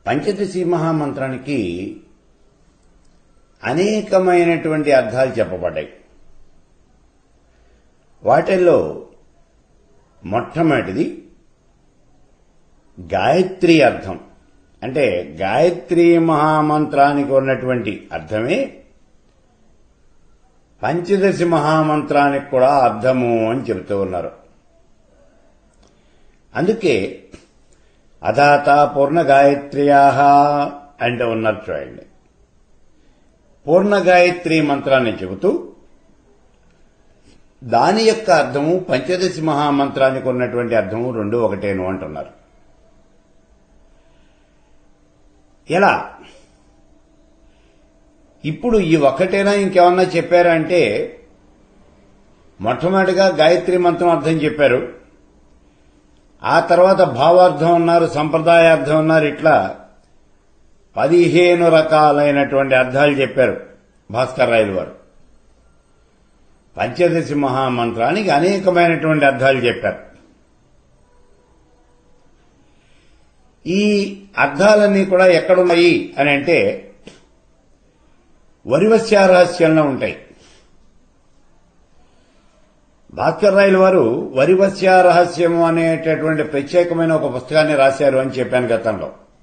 పంచదశి మహామంత్రానికి అనేకమైనటువంటి అర్థాలు చెప్పబడ్డాయి వాటిల్లో మొట్టమొదటిది గాయత్రి అర్థం అంటే గాయత్రి మహామంత్రానికి ఉన్నటువంటి అర్థమే పంచదశి మహామంత్రానికి కూడా అర్థము అని చెబుతూ ఉన్నారు అందుకే అధాత పూర్ణ గాయత్ర్యా అంటే ఉన్నారు చూడండి పూర్ణ గాయత్రి మంత్రాన్ని చెబుతూ దాని యొక్క అర్థము పంచదశి మహామంత్రానికి ఉన్నటువంటి అర్థము రెండు ఒకటేను అంటున్నారు ఎలా ఇప్పుడు ఈ ఒక్కటేనా ఇంకేమన్నా చెప్పారా అంటే మొట్టమొదటిగా గాయత్రి మంత్రం అర్థం చెప్పారు ఆ తర్వాత భావార్థం ఉన్నారు సంప్రదాయార్థం ఉన్నారు ఇట్లా పదిహేను రకాలైనటువంటి అర్థాలు చెప్పారు భాస్కర్ రాయలు వారు పంచదశి మహామంత్రానికి అనేకమైనటువంటి అర్థాలు చెప్పారు ఈ అర్థాలన్నీ కూడా ఎక్కడున్నాయి అని అంటే వరివస్యారహస్యంలో ఉంటాయి భాస్కర్ రాయల వారు వరివస్య రహస్యము అనేటటువంటి ప్రత్యేకమైన ఒక పుస్తకాన్ని రాశారు అని చెప్పాను గతంలో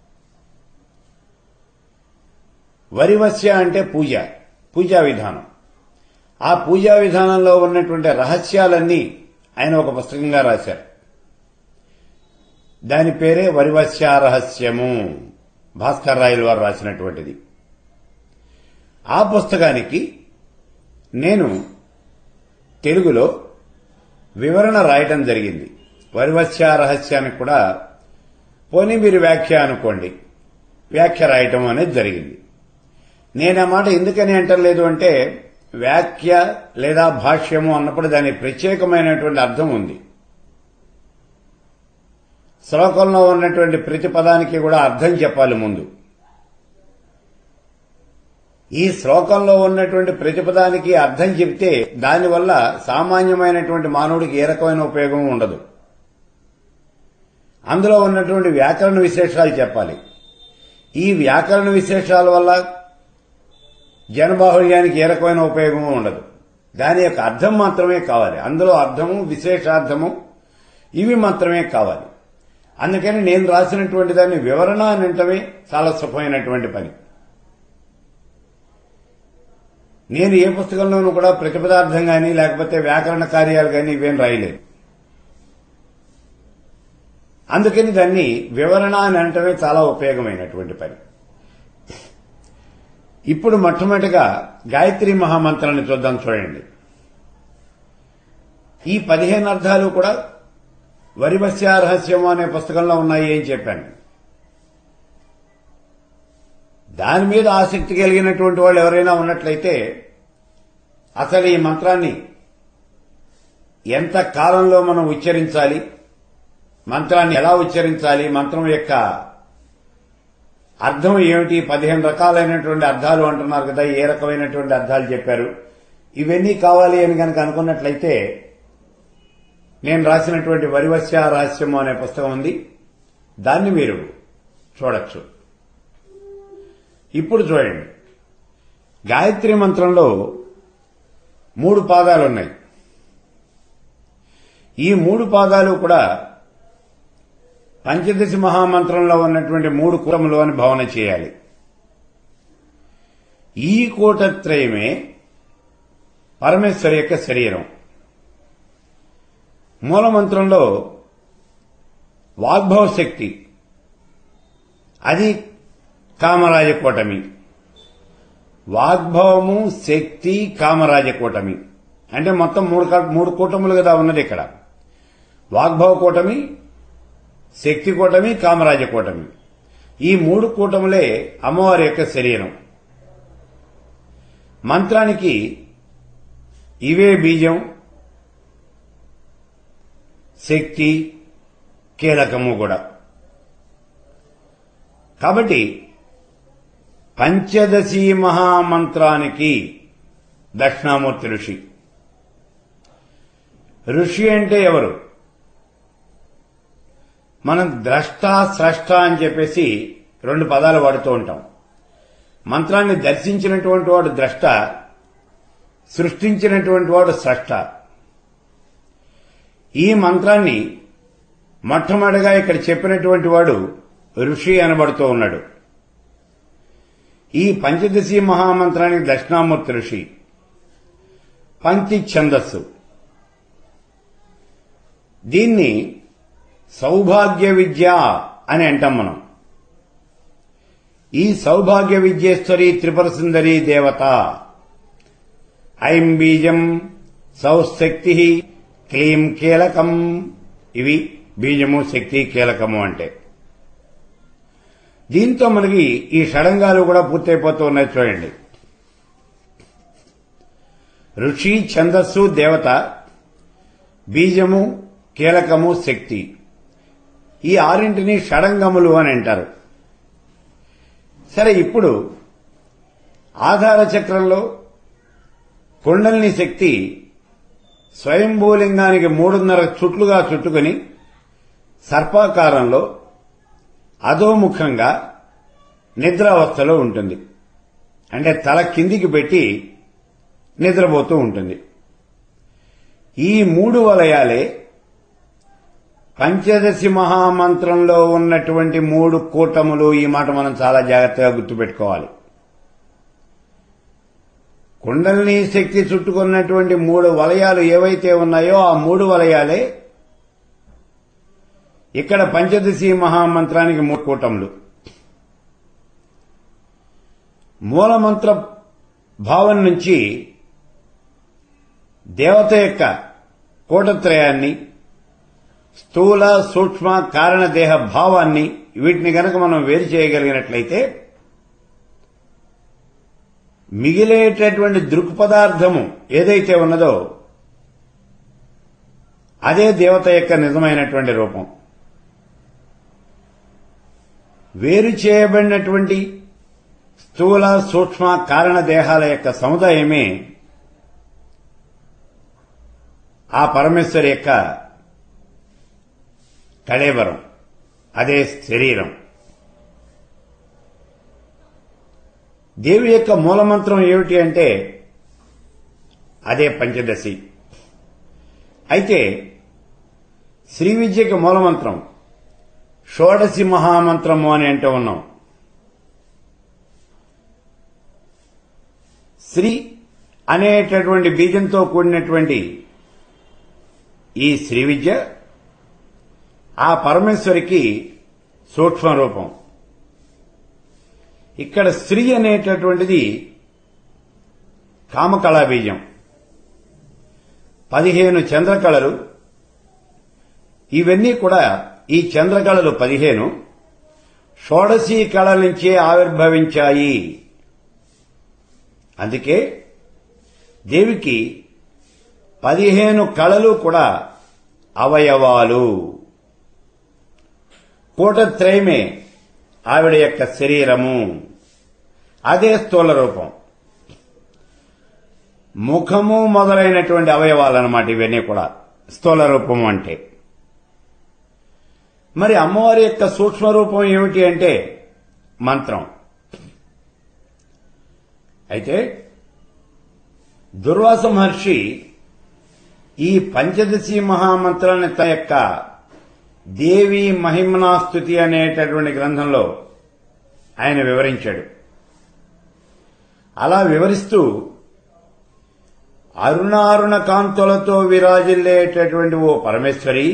వరివస్య అంటే పూజ పూజా విధానం ఆ పూజా విధానంలో ఉన్నటువంటి రహస్యాలన్నీ ఆయన ఒక పుస్తకంగా రాశారు దాని పేరే వరివస్య రహస్యము భాస్కర్ రాయల వారు రాసినటువంటిది ఆ పుస్తకానికి నేను తెలుగులో వివరణ రాయటం జరిగింది వరివస్య రహస్యానికి కూడా పోనీ మీరు వ్యాఖ్య అనుకోండి వ్యాఖ్య రాయటం అనేది జరిగింది నేను ఆ మాట ఎందుకని అంటలేదు అంటే వ్యాఖ్య లేదా భాష్యము అన్నప్పుడు దాని ప్రత్యేకమైనటువంటి అర్థం ఉంది శ్లోకంలో ఉన్నటువంటి ప్రతి పదానికి కూడా అర్థం చెప్పాలి ముందు ఈ శ్లోకంలో ఉన్నటువంటి ప్రతిపదానికి అర్థం చెప్తే దానివల్ల సామాన్యమైనటువంటి మానవుడికి ఏ రకమైన ఉపయోగం ఉండదు అందులో ఉన్నటువంటి వ్యాకరణ విశేషాలు చెప్పాలి ఈ వ్యాకరణ విశేషాల వల్ల జనబాహుళ్యానికి ఏ రకమైన ఉపయోగము ఉండదు దాని యొక్క అర్థం మాత్రమే కావాలి అందులో అర్థము విశేషార్థము ఇవి మాత్రమే కావాలి అందుకని నేను రాసినటువంటి దాన్ని వివరణ అని అంటమే చాలా సుఖమైనటువంటి పని నేను ఏ పుస్తకంలోనూ కూడా ప్రతిపదార్థం కానీ లేకపోతే వ్యాకరణ కార్యాలు కానీ ఇవేం రాయలేదు అందుకని దాన్ని వివరణ అని అంటమే చాలా ఉపయోగమైనటువంటి పని ఇప్పుడు మొట్టమొదటిగా గాయత్రి మహామంత్రాన్ని చూద్దాం చూడండి ఈ పదిహేను అర్థాలు కూడా వరివస్య రహస్యము అనే పుస్తకంలో ఉన్నాయి అని చెప్పాను దాని మీద ఆసక్తి కలిగినటువంటి వాళ్ళు ఎవరైనా ఉన్నట్లయితే అసలు ఈ మంత్రాన్ని ఎంత కాలంలో మనం ఉచ్చరించాలి మంత్రాన్ని ఎలా ఉచ్చరించాలి మంత్రం యొక్క అర్థం ఏమిటి పదిహేను రకాలైనటువంటి అర్థాలు అంటున్నారు కదా ఏ రకమైనటువంటి అర్థాలు చెప్పారు ఇవన్నీ కావాలి అని కనుక అనుకున్నట్లయితే నేను రాసినటువంటి వరివస్య రహస్యము అనే పుస్తకం ఉంది దాన్ని మీరు చూడొచ్చు ఇప్పుడు చూడండి గాయత్రి మంత్రంలో మూడు పాదాలు ఉన్నాయి ఈ మూడు పాదాలు కూడా పంచదశి మహామంత్రంలో ఉన్నటువంటి మూడు కూటములు అని భావన చేయాలి ఈ కూటత్రయమే పరమేశ్వరి యొక్క శరీరం మూలమంత్రంలో వాగ్భవ శక్తి అది కామరాజ కూటమి వాగ్భవము శక్తి కామరాజ కూటమి అంటే మొత్తం మూడు మూడు కూటములు కదా ఉన్నది ఇక్కడ వాగ్భవ కూటమి శక్తి కూటమి కామరాజ కూటమి ఈ మూడు కూటములే అమ్మవారి యొక్క శరీరం మంత్రానికి ఇవే బీజం శక్తి కీలకము కూడా కాబట్టి పంచదశి మహామంత్రానికి దక్షిణామూర్తి ఋషి ఋషి అంటే ఎవరు మనం ద్రష్ట స్రష్ట అని చెప్పేసి రెండు పదాలు వాడుతూ ఉంటాం మంత్రాన్ని దర్శించినటువంటి వాడు ద్రష్ట సృష్టించినటువంటి వాడు స్రష్ట ఈ మంత్రాన్ని మొట్టమొదటిగా ఇక్కడ చెప్పినటువంటి వాడు ఋషి అనబడుతూ ఉన్నాడు ఈ పంచదశి మహామంత్రానికి దక్షిణామూర్తి ఋషి పంచి ఛందస్సు దీన్ని సౌభాగ్య విద్య అని అంటాం మనం ఈ సౌభాగ్య విద్యేశ్వరి త్రిపుర సుందరి దేవత ఐం బీజం సౌశక్తి క్లీం కీలకం ఇవి బీజము శక్తి కీలకము అంటే దీంతో మనకి ఈ షడంగాలు కూడా పూర్తయిపోతూ ఉన్నాయి చూడండి ఋషి ఛందస్సు దేవత బీజము కీలకము శక్తి ఈ ఆరింటిని షడంగములు అని అంటారు సరే ఇప్పుడు ఆధార చక్రంలో కుండలిని శక్తి స్వయంభూలింగానికి మూడున్నర చుట్లుగా చుట్టుకుని సర్పాకారంలో అధోముఖంగా నిద్రావస్థలో ఉంటుంది అంటే తల కిందికి పెట్టి నిద్రపోతూ ఉంటుంది ఈ మూడు వలయాలే పంచదశి మహామంత్రంలో ఉన్నటువంటి మూడు కూటములు ఈ మాట మనం చాలా జాగ్రత్తగా గుర్తుపెట్టుకోవాలి కుండలిని శక్తి చుట్టుకున్నటువంటి మూడు వలయాలు ఏవైతే ఉన్నాయో ఆ మూడు వలయాలే ఇక్కడ పంచదశి మహామంత్రానికి మూడు కూటములు మూలమంత్ర భావం నుంచి దేవత యొక్క కూటత్రయాన్ని స్థూల సూక్ష్మ కారణ దేహ భావాన్ని వీటిని గనక మనం వేరు చేయగలిగినట్లయితే మిగిలేటటువంటి దృక్పదార్థము ఏదైతే ఉన్నదో అదే దేవత యొక్క నిజమైనటువంటి రూపం వేరు చేయబడినటువంటి స్థూల సూక్ష్మ కారణ దేహాల యొక్క సముదాయమే ఆ పరమేశ్వరి యొక్క కళేబరం అదే శరీరం దేవి యొక్క మూలమంత్రం ఏమిటి అంటే అదే పంచదశి అయితే శ్రీ విద్యకి మూలమంత్రం షోడశి మహామంత్రము అని అంటూ ఉన్నాం శ్రీ అనేటటువంటి బీజంతో కూడినటువంటి ఈ శ్రీ విద్య ఆ పరమేశ్వరికి సూక్ష్మ రూపం ఇక్కడ స్త్రీ అనేటటువంటిది కామకళా బీజం పదిహేను చంద్రకళలు ఇవన్నీ కూడా ఈ చంద్రకళలు పదిహేను షోడశీ కళ నుంచే ఆవిర్భవించాయి అందుకే దేవికి పదిహేను కళలు కూడా అవయవాలు కూటత్రయమే ఆవిడ యొక్క శరీరము అదే స్థూల రూపం ముఖము మొదలైనటువంటి అవయవాలన్నమాట ఇవన్నీ కూడా స్థూల రూపం అంటే మరి అమ్మవారి యొక్క సూక్ష్మ రూపం ఏమిటి అంటే మంత్రం అయితే దుర్వాస మహర్షి ఈ పంచదశి మహామంత్రాన్ని తన యొక్క దేవి మహిమనాస్తుతి అనేటటువంటి గ్రంథంలో ఆయన వివరించాడు అలా వివరిస్తూ అరుణారుణ కాంతులతో విరాజిల్లేటటువంటి ఓ పరమేశ్వరి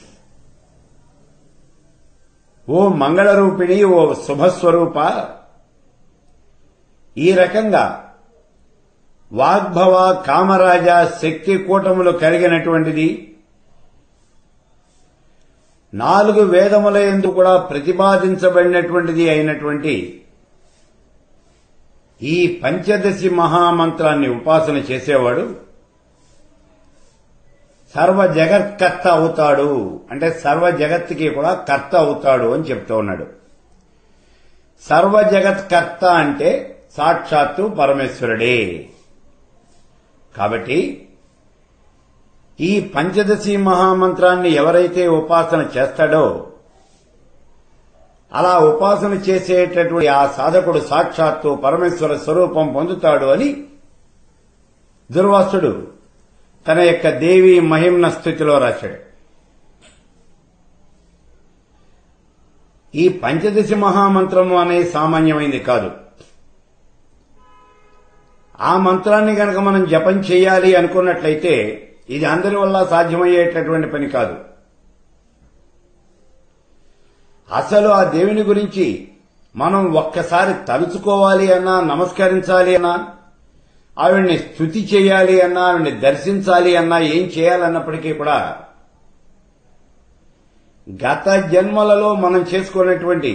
ఓ మంగళరూపిణి ఓ శుభస్వరూప ఈ రకంగా వాగ్భవ కామరాజ శక్తి కూటములు కలిగినటువంటిది నాలుగు వేదముల ఎందు కూడా ప్రతిపాదించబడినటువంటిది అయినటువంటి ఈ పంచదశి మహామంత్రాన్ని ఉపాసన చేసేవాడు సర్వ జగత్కర్త అవుతాడు అంటే సర్వ జగత్తుకి కూడా కర్త అవుతాడు అని చెప్తూ ఉన్నాడు సర్వ జగత్కర్త అంటే సాక్షాత్తు పరమేశ్వరుడే కాబట్టి ఈ పంచదశి మహామంత్రాన్ని ఎవరైతే ఉపాసన చేస్తాడో అలా ఉపాసన చేసేటటువంటి ఆ సాధకుడు సాక్షాత్తు పరమేశ్వర స్వరూపం పొందుతాడు అని దుర్వాసుడు తన యొక్క దేవి మహిమ్న స్థితిలో రాశాడు ఈ పంచదశి మహామంత్రము అనే సామాన్యమైంది కాదు ఆ మంత్రాన్ని గనక మనం జపం చేయాలి అనుకున్నట్లయితే ఇది అందరి వల్ల సాధ్యమయ్యేటటువంటి పని కాదు అసలు ఆ దేవుని గురించి మనం ఒక్కసారి తలుచుకోవాలి అన్నా నమస్కరించాలి అన్నా ఆవిడ్ని స్థుతి చేయాలి అన్నా ఆవిడ్ని దర్శించాలి అన్నా ఏం చేయాలన్నప్పటికీ కూడా గత జన్మలలో మనం చేసుకున్నటువంటి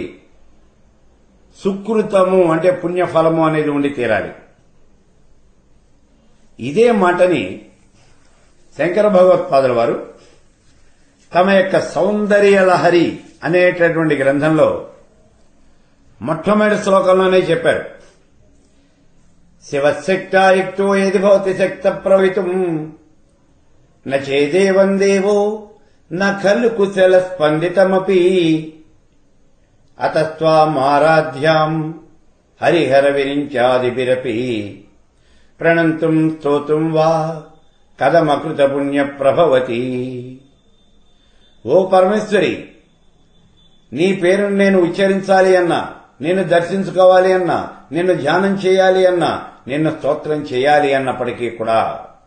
సుకృతము అంటే పుణ్యఫలము అనేది ఉండి తీరాలి ఇదే మాటని శంకర భగవత్పాదుల వారు తమ యొక్క సౌందర్య లహరి అనేటటువంటి గ్రంథంలో మొట్టమొదటి శ్లోకంలోనే చెప్పారు శివశక్తాయుక్తో ఏది భవతి శక్త ప్రవితుం నేదేవం దేవో న ఖలు కుశల స్పందితమపి అతస్వామారాధ్యాం హరిహర విరించాదిభిరపి ప్రణంతుం స్తోతుం వా కథమకృత పుణ్య ప్రభవతి ఓ పరమేశ్వరి నీ పేరును నేను ఉచ్చరించాలి అన్నా నిన్ను దర్శించుకోవాలి అన్నా నిన్ను ధ్యానం చేయాలి అన్నా నిన్ను స్తోత్రం చేయాలి అన్నప్పటికీ కూడా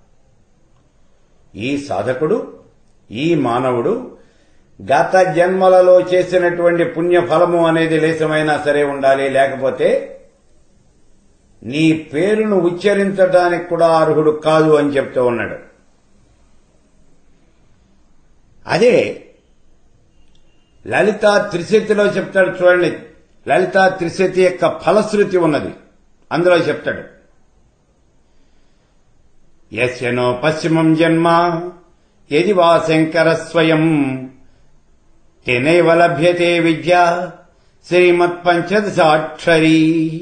ఈ సాధకుడు ఈ మానవుడు గత జన్మలలో చేసినటువంటి పుణ్యఫలము అనేది లేశమైనా సరే ఉండాలి లేకపోతే నీ పేరును ఉచ్చరించడానికి కూడా అర్హుడు కాదు అని చెప్తూ ఉన్నాడు అదే లలితా త్రిశతిలో చెప్తాడు చూడండి లలితా త్రిశతి యొక్క ఫలశ్రుతి ఉన్నది అందులో చెప్తాడు యస్యనో పశ్చిమం జన్మ యది వా శంకర స్వయం తెనైవ లభ్యతే విద్య శ్రీమత్ పంచదశాక్షరీ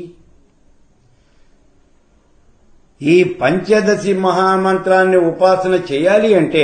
ఈ పంచదశి మహామంత్రాన్ని ఉపాసన చేయాలి అంటే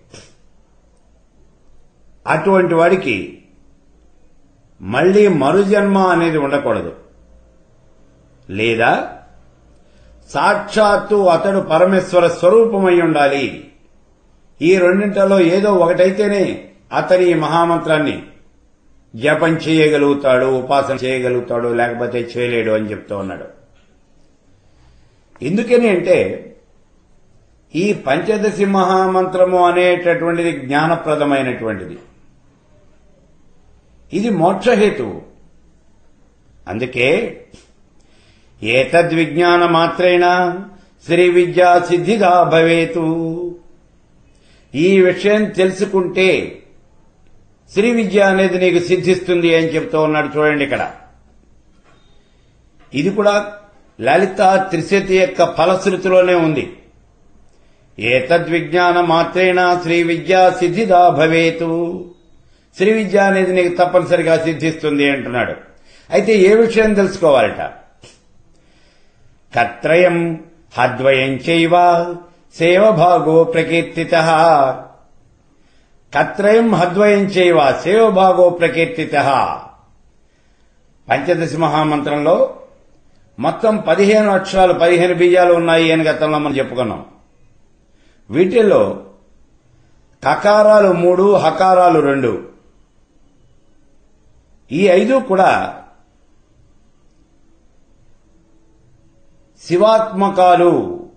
అటువంటి వాడికి మళ్లీ మరుజన్మ అనేది ఉండకూడదు లేదా సాక్షాత్తు అతడు పరమేశ్వర స్వరూపమై ఉండాలి ఈ రెండింటిలో ఏదో ఒకటైతేనే అతని ఈ మహామంత్రాన్ని జపం చేయగలుగుతాడు ఉపాసన చేయగలుగుతాడు లేకపోతే చేయలేడు అని చెప్తూ ఉన్నాడు ఎందుకని అంటే ఈ పంచదశి మహామంత్రము అనేటటువంటిది జ్ఞానప్రదమైనటువంటిది ఇది మోక్షహేతువు అందుకే ఏతద్విజ్ఞాన మాత్రేణ శ్రీ విద్యా సిద్ధిగా భవేతు ఈ విషయం తెలుసుకుంటే శ్రీ విద్య అనేది నీకు సిద్ధిస్తుంది అని చెప్తూ ఉన్నాడు చూడండి ఇక్కడ ఇది కూడా లలిత త్రిశతి యొక్క ఫలశ్రుతిలోనే ఉంది ఏతద్విజ్ఞాన మాత్రేణ శ్రీ విద్యా సిద్ధిదా భవేతు శ్రీ విద్య అనేది నీకు తప్పనిసరిగా సిద్ధిస్తుంది అంటున్నాడు అయితే ఏ విషయం తెలుసుకోవాలట కత్రయం హద్వయం చైవ సేవభాగో ప్రకీర్తిత కత్రయం హద్వయం చైవ సేవభాగో ప్రకీర్తిత పంచదశి మహామంత్రంలో మొత్తం పదిహేను అక్షరాలు పదిహేను బీజాలు ఉన్నాయి అని గతంలో మనం చెప్పుకున్నాం వీటిల్లో కకారాలు మూడు హకారాలు రెండు ఈ ఐదు కూడా శివాత్మకాలు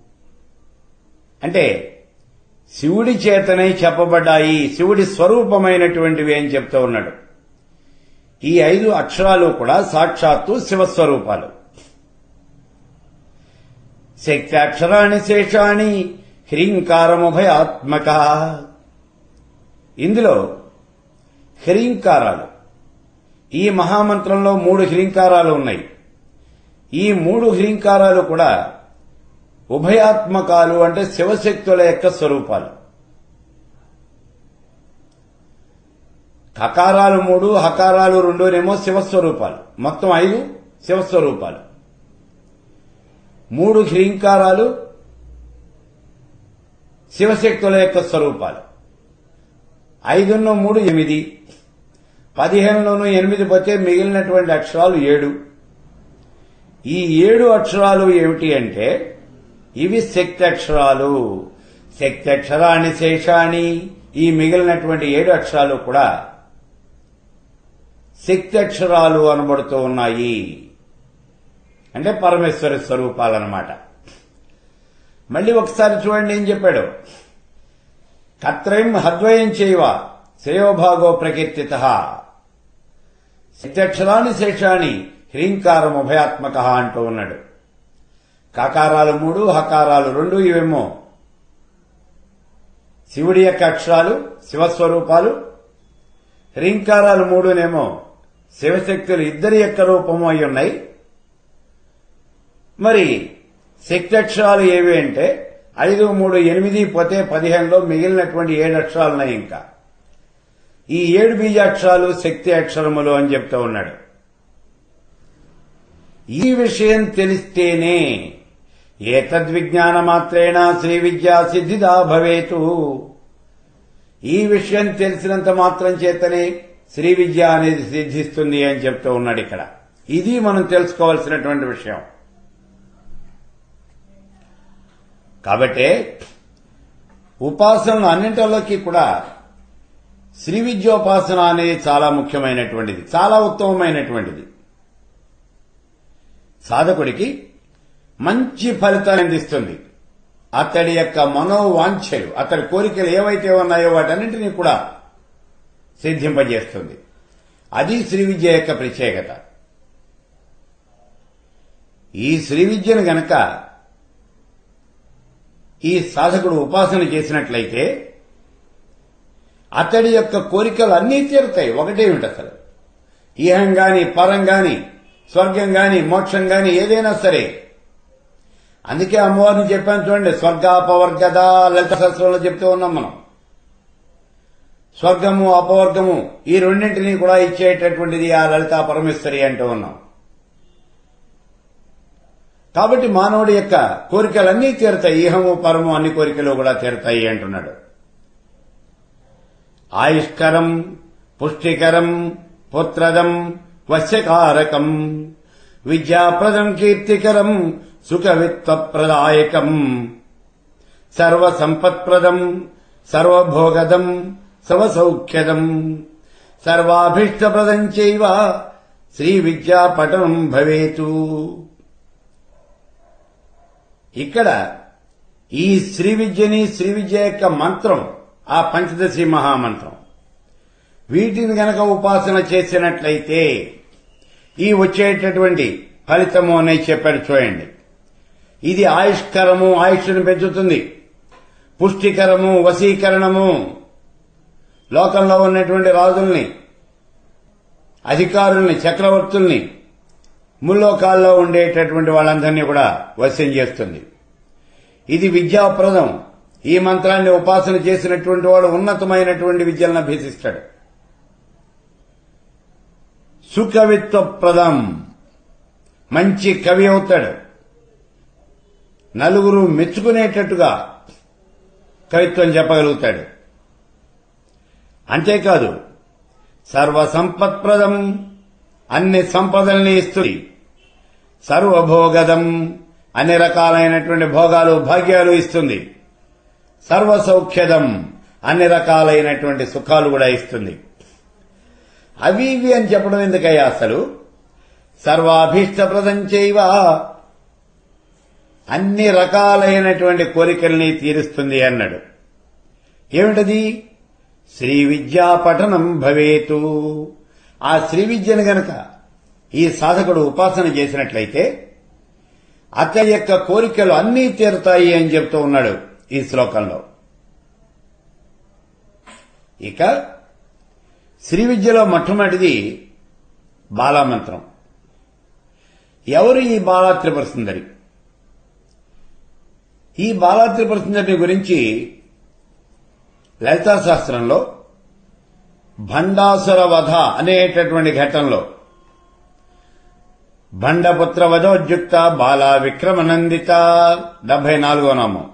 అంటే శివుడి చేతనే చెప్పబడ్డాయి శివుడి స్వరూపమైనటువంటివి అని చెప్తూ ఉన్నాడు ఈ ఐదు అక్షరాలు కూడా సాక్షాత్తు శివస్వరూపాలు శక్తి అక్షరాణి శేషాణి హ్రీంకారముభయాత్మక ఇందులో హ్రీంకారాలు ఈ మహామంత్రంలో మూడు హ్రీంకారాలు ఉన్నాయి ఈ మూడు హ్రీంకారాలు కూడా ఉభయాత్మకాలు అంటే శివశక్తుల యొక్క స్వరూపాలు హకారాలు మూడు హకారాలు రెండునేమో శివస్వరూపాలు మొత్తం ఐదు శివస్వరూపాలు మూడు హ్రీంకారాలు శివశక్తుల యొక్క స్వరూపాలు ఐదున్న మూడు ఎనిమిది పదిహేనులోనూ ఎనిమిది పోతే మిగిలినటువంటి అక్షరాలు ఏడు ఈ ఏడు అక్షరాలు ఏమిటి అంటే ఇవి శక్తి అక్షరాలు శక్తి అక్షరాన్ని శేషాన్ని ఈ మిగిలినటువంటి ఏడు అక్షరాలు కూడా శక్తి అక్షరాలు అనబడుతూ ఉన్నాయి అంటే పరమేశ్వర స్వరూపాలన్నమాట మళ్ళీ ఒకసారి చూడండి ఏం చెప్పాడు కత్రయం హద్వయం చేయవ శ్రేయోభాగో ప్రకీర్తిత శక్త్యక్షరాన్ని శేషాన్ని హ్రీంకారం ఉభయాత్మక అంటూ ఉన్నాడు కాకారాలు మూడు హకారాలు రెండు ఇవేమో శివుడి యొక్క అక్షరాలు శివస్వరూపాలు హ్రీంకారాలు మూడునేమో శివశక్తులు ఇద్దరి యొక్క రూపము అయి ఉన్నాయి మరి శక్తి అక్షరాలు ఏవి అంటే ఐదు మూడు ఎనిమిది పోతే పదిహేనులో మిగిలినటువంటి ఏడు అక్షరాలు ఉన్నాయి ఇంకా ఈ ఏడు బీజాక్షరాలు శక్తి అక్షరములు అని చెప్తూ ఉన్నాడు ఈ విషయం తెలిస్తేనే ఏతద్విజ్ఞాన మాత్రేణ శ్రీ విద్యా సిద్ధిదా భవేతు ఈ విషయం తెలిసినంత మాత్రం చేతనే శ్రీ విద్య అనేది సిద్ధిస్తుంది అని చెప్తూ ఉన్నాడు ఇక్కడ ఇది మనం తెలుసుకోవాల్సినటువంటి విషయం కాబట్టి ఉపాసనలు అన్నింటిలోకి కూడా శ్రీ విద్యోపాసన అనేది చాలా ముఖ్యమైనటువంటిది చాలా ఉత్తమమైనటువంటిది సాధకుడికి మంచి ఫలితాన్ని అందిస్తుంది అతడి యొక్క మనోవాంఛలు అతడి కోరికలు ఏవైతే ఉన్నాయో వాటన్నింటినీ కూడా సిద్ధింపజేస్తుంది అది శ్రీ విద్య యొక్క ప్రత్యేకత ఈ శ్రీ విద్యను గనక ఈ సాధకుడు ఉపాసన చేసినట్లయితే అతడి యొక్క కోరికలు అన్నీ తీరుతాయి ఒకటేమిటి అసలు ఈహం గాని పరం గాని స్వర్గం గాని మోక్షం గాని ఏదైనా సరే అందుకే అమ్మవారిని చెప్పాను చూడండి స్వర్గ అపవర్గద లలిత శాస్త్రంలో చెప్తూ ఉన్నాం మనం స్వర్గము అపవర్గము ఈ రెండింటినీ కూడా ఇచ్చేటటువంటిది ఆ లలిత పరమేశ్వరి అంటూ ఉన్నాం కాబట్టి మానవుడి యొక్క కోరికలన్నీ తీరుతాయి ఈహము పరము అన్ని కోరికలు కూడా తీరుతాయి అంటున్నాడు ఆయుష్కరం పుష్టికరం పుత్రదం వశ్యకారకం విద్యాప్రదం కీర్తికరం సుఖవిత్వప్రదాయకం సర్వసంపత్ప్రదం సర్వభోగదం సర్వసౌఖ్యదం సర్వాభీష్టప్రదం చైవ శ్రీ విద్యాపటనం భవేతు ఇక్కడ ఈ శ్రీ విద్యని శ్రీ విద్య యొక్క మంత్రం ఆ పంచదశి మహామంత్రం వీటిని గనక ఉపాసన చేసినట్లయితే ఈ వచ్చేటటువంటి ఫలితము అనేది చెప్పాడు చూడండి ఇది ఆయుష్కరము ఆయుష్ను పెంచుతుంది పుష్టికరము వశీకరణము లోకంలో ఉన్నటువంటి రాజుల్ని అధికారుల్ని చక్రవర్తుల్ని ముల్లోకాల్లో ఉండేటటువంటి వాళ్ళందరినీ కూడా వశ్యం చేస్తుంది ఇది విద్యాప్రదం ఈ మంత్రాన్ని ఉపాసన చేసినటువంటి వాడు ఉన్నతమైనటువంటి విద్యలను అభ్యసిస్తాడు సుకవిత్వప్రదం మంచి కవి అవుతాడు నలుగురు మెచ్చుకునేటట్టుగా కవిత్వం చెప్పగలుగుతాడు అంతేకాదు సర్వసంపత్ప్రదం అన్ని సంపదల్ని ఇస్తుంది సర్వభోగదం అన్ని రకాలైనటువంటి భోగాలు భాగ్యాలు ఇస్తుంది సర్వసౌఖ్యదం అన్ని రకాలైనటువంటి సుఖాలు కూడా ఇస్తుంది అవి ఇవి అని చెప్పడం ఎందుకయ్యా అసలు సర్వాభీష్టప్రదం చేయవ అన్ని రకాలైనటువంటి కోరికల్ని తీరుస్తుంది అన్నాడు ఏమిటది శ్రీ విద్యా పఠనం భవేతు ఆ శ్రీ విద్యను గనక ఈ సాధకుడు ఉపాసన చేసినట్లయితే అతని యొక్క కోరికలు అన్నీ తీరుతాయి అని చెప్తూ ఉన్నాడు ఈ శ్లోకంలో ఇక శ్రీ విద్యలో మొట్టమొదటిది బాలామంత్రం ఎవరు ఈ బాలా త్రిపుర సుందరి ఈ బాలా త్రిపుర సుందరిని గురించి లలితా శాస్త్రంలో భండాసుర వధ అనేటటువంటి ఘట్టంలో భండపుత్ర వధోద్యుక్త బాలా విక్రమనందిత డెబ్బై నాలుగో నామం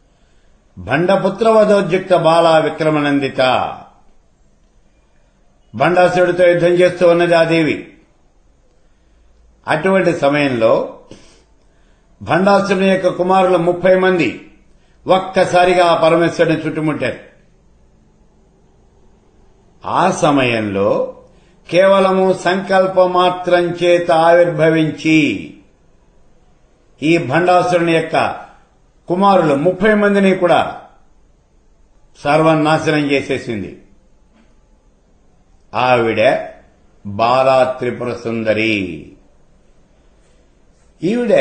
భండపుత్ర వధోద్యుక్త బాలా విక్రమనందిత బండాసుడితో యుద్ధం చేస్తూ ఉన్నది ఆ దేవి అటువంటి సమయంలో భండాసుని యొక్క కుమారులు ముప్పై మంది ఒక్కసారిగా ఆ పరమేశ్వరుని చుట్టుముట్టారు ఆ సమయంలో కేవలము సంకల్ప మాత్రం చేత ఆవిర్భవించి ఈ భండాసురుని యొక్క కుమారులు ముప్పై మందిని కూడా సర్వనాశనం చేసేసింది ఆవిడ బాలా త్రిపుర సుందరి ఈవిడ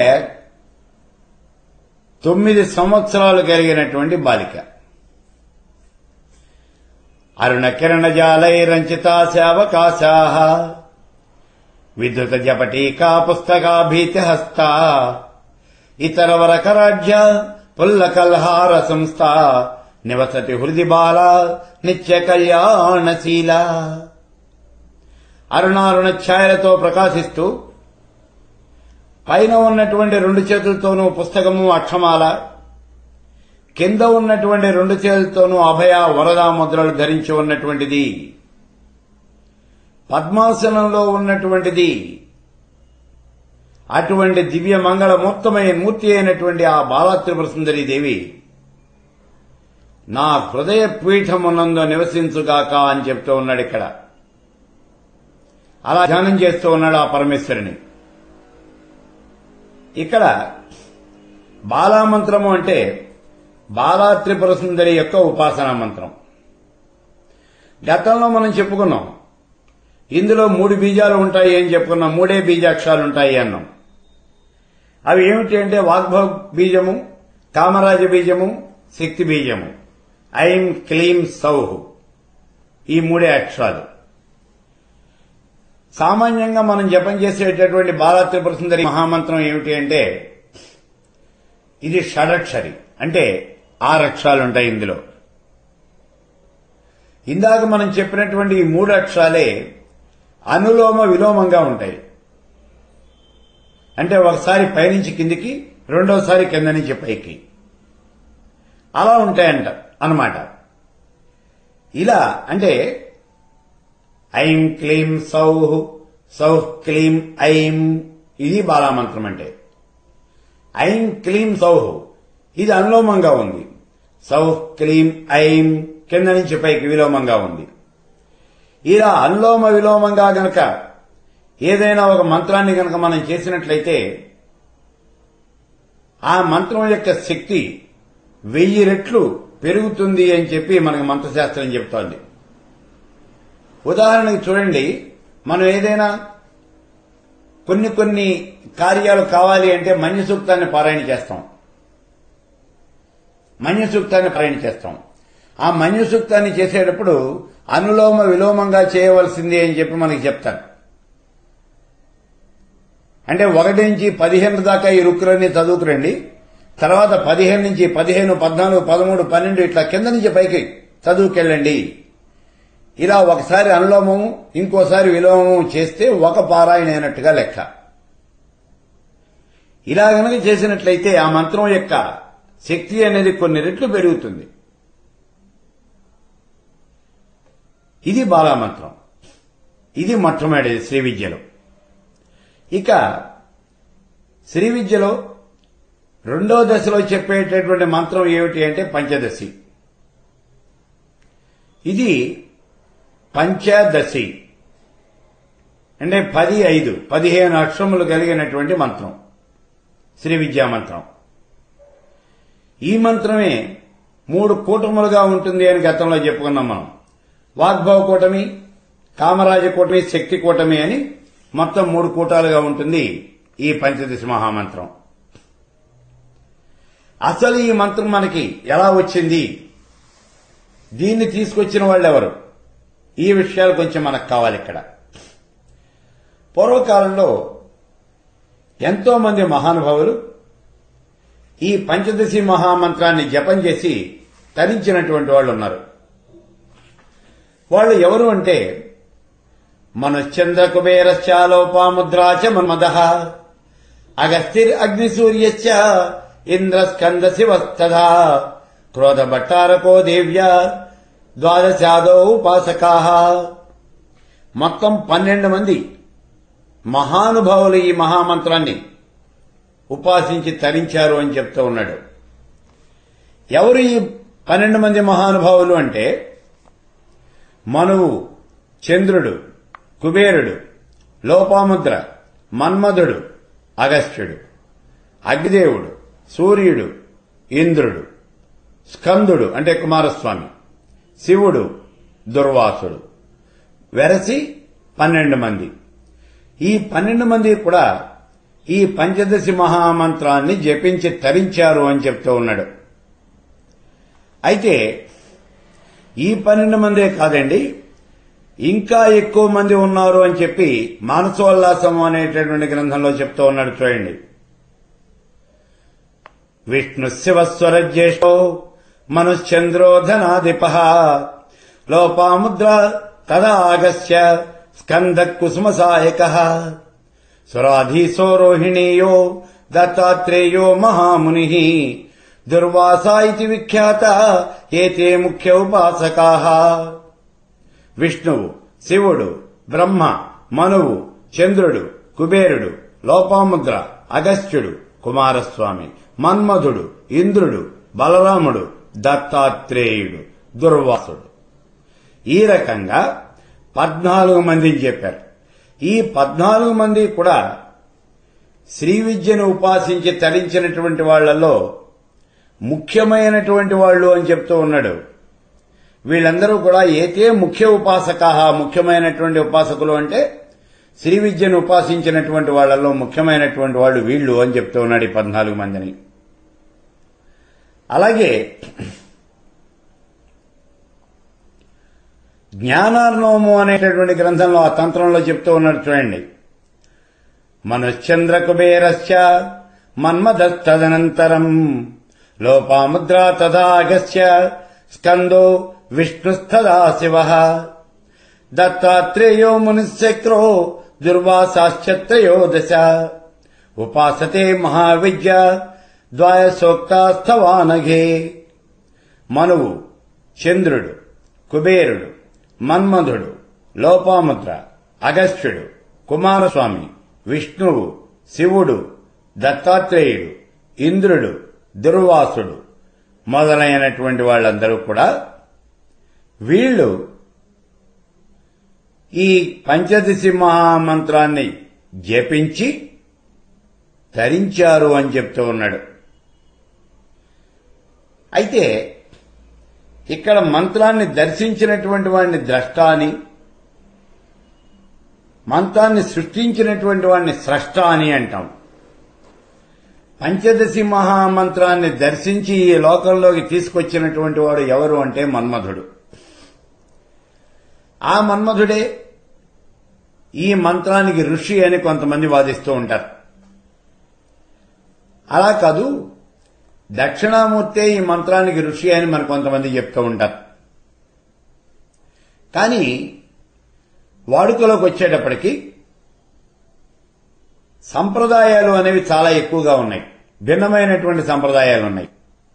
తొమ్మిది సంవత్సరాలు కలిగినటువంటి బాలిక అరుణ కిరణ జాలైరంచితా శావకాశా విద్యుత జపటీకా పుస్తకా భీతిహస్త ఇతర వరకరాజ్య పుల్ల కల్హార సంస్థ నివసతి హృది బాల నిత్య కళ్యాణశీల అరుణారుణ ఛాయలతో ప్రకాశిస్తూ పైన ఉన్నటువంటి రెండు చేతులతోనూ పుస్తకము అక్షమాల కింద ఉన్నటువంటి రెండు చేతులతోనూ అభయ వరదా ముద్రలు ధరించి ఉన్నటువంటిది పద్మాసనంలో ఉన్నటువంటిది అటువంటి దివ్య మంగళమూర్తమైన మూర్తి అయినటువంటి ఆ బాలత్రిపుర సుందరి దేవి నా హృదయ పీఠమునందు నివసించుగాక అని చెప్తూ ఉన్నాడు ఇక్కడ అలా ధ్యానం చేస్తూ ఉన్నాడు ఆ పరమేశ్వరుని ఇక్కడ బాలామంత్రము అంటే బాలా త్రిపుర సుందరి యొక్క ఉపాసనా మంత్రం గతంలో మనం చెప్పుకున్నాం ఇందులో మూడు బీజాలు ఉంటాయి అని చెప్పుకున్నాం మూడే బీజాక్షరాలు ఉంటాయి అన్నాం అవి ఏమిటి అంటే వాగ్భవ బీజము కామరాజ బీజము శక్తి బీజము ఐం క్లీం సౌహ్ ఈ మూడే అక్షరాలు సామాన్యంగా మనం జపం చేసేటటువంటి బాలా త్రిపుర సుందరి మహామంత్రం ఏమిటి అంటే ఇది షడక్షరి అంటే ఆరు అక్షరాలు ఉంటాయి ఇందులో ఇందాక మనం చెప్పినటువంటి ఈ మూడు అక్షరాలే అనులోమ విలోమంగా ఉంటాయి అంటే ఒకసారి పైనుంచి కిందికి రెండోసారి కింద నుంచి పైకి అలా ఉంటాయంట అన్నమాట ఇలా అంటే ఐం క్లీం సౌహ్ సౌహ్ క్లీం ఐం ఇది బాలామంత్రం అంటే ఐం క్లీం సౌహ్ ఇది అనులోమంగా ఉంది సౌహ్ క్లీం ఐం కింద నుంచి పైకి విలోమంగా ఉంది ఇలా అనులోమ విలోమంగా గనక ఏదైనా ఒక మంత్రాన్ని గనక మనం చేసినట్లయితే ఆ మంత్రం యొక్క శక్తి వెయ్యి రెట్లు పెరుగుతుంది అని చెప్పి మనకి మంత్రశాస్త్రం చెప్తోంది ఉదాహరణకి చూడండి మనం ఏదైనా కొన్ని కొన్ని కార్యాలు కావాలి అంటే మన్య సూక్తాన్ని పారాయణ చేస్తాం మన్య సూక్తాన్ని పారాయణ చేస్తాం ఆ మన్య సూక్తాన్ని చేసేటప్పుడు అనులోమ విలోమంగా చేయవలసింది అని చెప్పి మనకి చెప్తారు అంటే ఒకటి నుంచి పదిహేను దాకా ఈ రుక్కులన్నీ చదువుకురండి తర్వాత పదిహేను నుంచి పదిహేను పద్నాలుగు పదమూడు పన్నెండు ఇట్లా కింద నుంచి పైకి చదువుకెళ్ళండి ఇలా ఒకసారి అనులోమము ఇంకోసారి విలోమము చేస్తే ఒక పారాయణ అయినట్టుగా లెక్క ఇలా గనక చేసినట్లయితే ఆ మంత్రం యొక్క శక్తి అనేది కొన్ని రెట్లు పెరుగుతుంది ఇది బాలామంత్రం ఇది మొట్టమొదటి శ్రీ విద్యలో ఇక శ్రీ విద్యలో రెండో దశలో చెప్పేటటువంటి మంత్రం ఏమిటి అంటే పంచదశి ఇది పంచదశి అంటే పది ఐదు పదిహేను అక్షరములు కలిగినటువంటి మంత్రం శ్రీ విద్యా మంత్రం ఈ మంత్రమే మూడు కూటములుగా ఉంటుంది అని గతంలో చెప్పుకున్నాం మనం వాగ్భవ కూటమి కామరాజ కూటమి శక్తి కూటమి అని మొత్తం మూడు కూటాలుగా ఉంటుంది ఈ పంచదశి మహామంత్రం అసలు ఈ మంత్రం మనకి ఎలా వచ్చింది దీన్ని తీసుకొచ్చిన వాళ్ళు ఎవరు ఈ విషయాలు కొంచెం మనకు కావాలి ఇక్కడ పూర్వకాలంలో ఎంతో మంది మహానుభావులు ఈ పంచదశి మహామంత్రాన్ని జపం చేసి తరించినటువంటి వాళ్ళు ఉన్నారు వాళ్ళు ఎవరు అంటే మనుశ్చంద్ర కుబేరశ్చాలోపాముద్రాచ మన్మద అగస్తిర్ అగ్నిసూర్యశ్చ ఇంద్రస్కంద శివస్తథా క్రోధ భట్టారకో దేవ్య ద్వాదశాదో ఉపాసకా మొత్తం పన్నెండు మంది మహానుభావులు ఈ మహామంత్రాన్ని ఉపాసించి తరించారు అని చెప్తూ ఉన్నాడు ఎవరు ఈ పన్నెండు మంది మహానుభావులు అంటే మనువు చంద్రుడు కుబేరుడు లోపాముద్ర మన్మధుడు అగస్త్యుడు అగ్నిదేవుడు సూర్యుడు ఇంద్రుడు స్కందుడు అంటే కుమారస్వామి శివుడు దుర్వాసుడు వెరసి పన్నెండు మంది ఈ పన్నెండు మంది కూడా ఈ పంచదశి మహామంత్రాన్ని జపించి తరించారు అని చెప్తూ ఉన్నాడు అయితే ఈ పన్నెండు మందే కాదండి ఇంకా ఎక్కువ మంది ఉన్నారు అని చెప్పి మానసోల్లాసం అనేటటువంటి గ్రంథంలో చెప్తూ ఉన్నాడు చూడండి విష్ణు శివస్వర జ్యేష్ఠో మనుశ్చంద్రోధనాధిప లోపాముద్ర తదాగస్య స్కంద కుసుమ సాయక సురాధీసో రోహిణీయో దత్తాత్రేయో మహాముని దుర్వాసా ఇది విఖ్యాత ఏతే ముఖ్య ఉపాసకా విష్ణువు శివుడు బ్రహ్మ మనువు చంద్రుడు కుబేరుడు లోపాముద్ర అగస్త్యుడు కుమారస్వామి మన్మధుడు ఇంద్రుడు బలరాముడు దత్తాత్రేయుడు దుర్వాసుడు ఈ రకంగా పద్నాలుగు మందిని చెప్పారు ఈ పద్నాలుగు మంది కూడా శ్రీ విద్యను ఉపాసించి తరించినటువంటి వాళ్లలో ముఖ్యమైనటువంటి వాళ్ళు అని చెప్తూ ఉన్నాడు వీళ్ళందరూ కూడా ఏతే ముఖ్య ఉపాసక ముఖ్యమైనటువంటి ఉపాసకులు అంటే శ్రీ విద్యను ఉపాసించినటువంటి వాళ్లలో ముఖ్యమైనటువంటి వాళ్ళు వీళ్ళు అని చెప్తూ ఉన్నాడు ఈ పద్నాలుగు మందిని అలాగే జ్ఞానార్ణవము అనేటటువంటి గ్రంథంలో ఆ తంత్రంలో చెప్తూ ఉన్నాడు చూడండి మనుశ్చంద్ర కుబేరస్య మన్మధస్తదనంతరం లోపాముద్రా తదాగస్య స్కందో విష్ణుస్తదా శివ దత్తాత్రేయో మునిశక్రో దుర్వాసాశ్చత్రయో దశ ఉపాసతే మహావిద్య ద్వాయసోక్తాస్థవానఘే మనువు చంద్రుడు కుబేరుడు మన్మధుడు లోపాముద్ర అగస్త్యుడు కుమారస్వామి విష్ణువు శివుడు దత్తాత్రేయుడు ఇంద్రుడు దుర్వాసుడు మొదలైనటువంటి వాళ్ళందరూ కూడా వీళ్ళు ఈ పంచదశి మహామంత్రాన్ని జపించి ధరించారు అని చెప్తూ ఉన్నాడు అయితే ఇక్కడ మంత్రాన్ని దర్శించినటువంటి వాడిని ద్రష్ట అని మంత్రాన్ని సృష్టించినటువంటి వాడిని స్రష్ట అని అంటాం పంచదశి మహామంత్రాన్ని దర్శించి ఈ లోకంలోకి తీసుకొచ్చినటువంటి వాడు ఎవరు అంటే మన్మధుడు ఆ మన్మధుడే ఈ మంత్రానికి ఋషి అని కొంతమంది వాదిస్తూ ఉంటారు అలా కాదు దక్షిణామూర్తే ఈ మంత్రానికి ఋషి అని మరి కొంతమంది చెప్తూ ఉంటారు కానీ వాడుకలోకి వచ్చేటప్పటికి సంప్రదాయాలు అనేవి చాలా ఎక్కువగా ఉన్నాయి భిన్నమైనటువంటి సంప్రదాయాలు ఉన్నాయి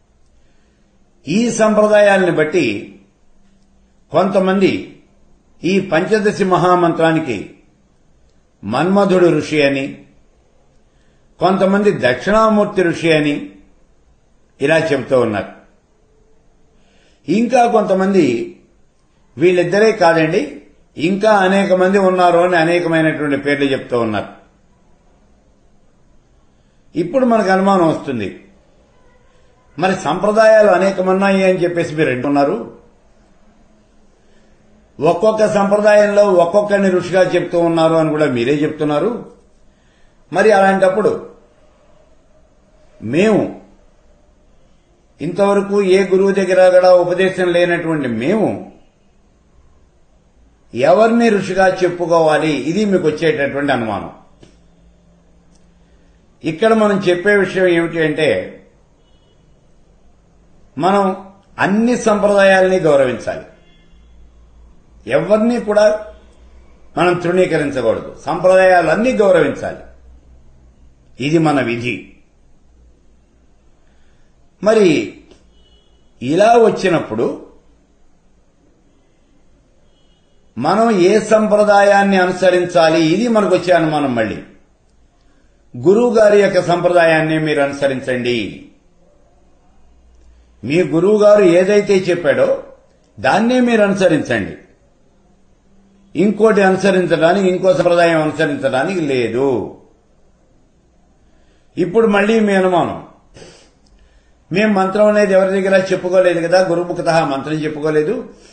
ఈ సంప్రదాయాలను బట్టి కొంతమంది ఈ పంచదశి మహామంత్రానికి మన్మధుడు ఋషి అని కొంతమంది దక్షిణామూర్తి ఋషి అని ఇలా చెబుతూ ఉన్నారు ఇంకా కొంతమంది వీళ్ళిద్దరే కాదండి ఇంకా అనేక మంది ఉన్నారు అని అనేకమైనటువంటి పేర్లు చెప్తూ ఉన్నారు ఇప్పుడు మనకు అనుమానం వస్తుంది మరి సంప్రదాయాలు అనేకమున్నాయి అని చెప్పేసి మీరు అంటున్నారు ఒక్కొక్క సంప్రదాయంలో ఒక్కొక్కరిని ఋషిగా చెప్తూ ఉన్నారు అని కూడా మీరే చెప్తున్నారు మరి అలాంటప్పుడు మేము ఇంతవరకు ఏ గురువు దగ్గర కూడా ఉపదేశం లేనటువంటి మేము ఎవరిని ఋషిగా చెప్పుకోవాలి ఇది మీకు వచ్చేటటువంటి అనుమానం ఇక్కడ మనం చెప్పే విషయం ఏమిటి అంటే మనం అన్ని సంప్రదాయాల్ని గౌరవించాలి ఎవరిని కూడా మనం తృణీకరించకూడదు సంప్రదాయాలన్నీ గౌరవించాలి ఇది మన విధి మరి ఇలా వచ్చినప్పుడు మనం ఏ సంప్రదాయాన్ని అనుసరించాలి ఇది మనకు వచ్చే అనుమానం మళ్ళీ గురువు గారి యొక్క సంప్రదాయాన్ని మీరు అనుసరించండి మీ గురువు గారు ఏదైతే చెప్పాడో దాన్నే మీరు అనుసరించండి ఇంకోటి అనుసరించడానికి ఇంకో సంప్రదాయం అనుసరించడానికి లేదు ఇప్పుడు మళ్ళీ మీ అనుమానం మేము మంత్రం అనేది ఎవరి దగ్గర చెప్పుకోలేదు కదా గురుముఖత మంత్రం చెప్పుకోలేదు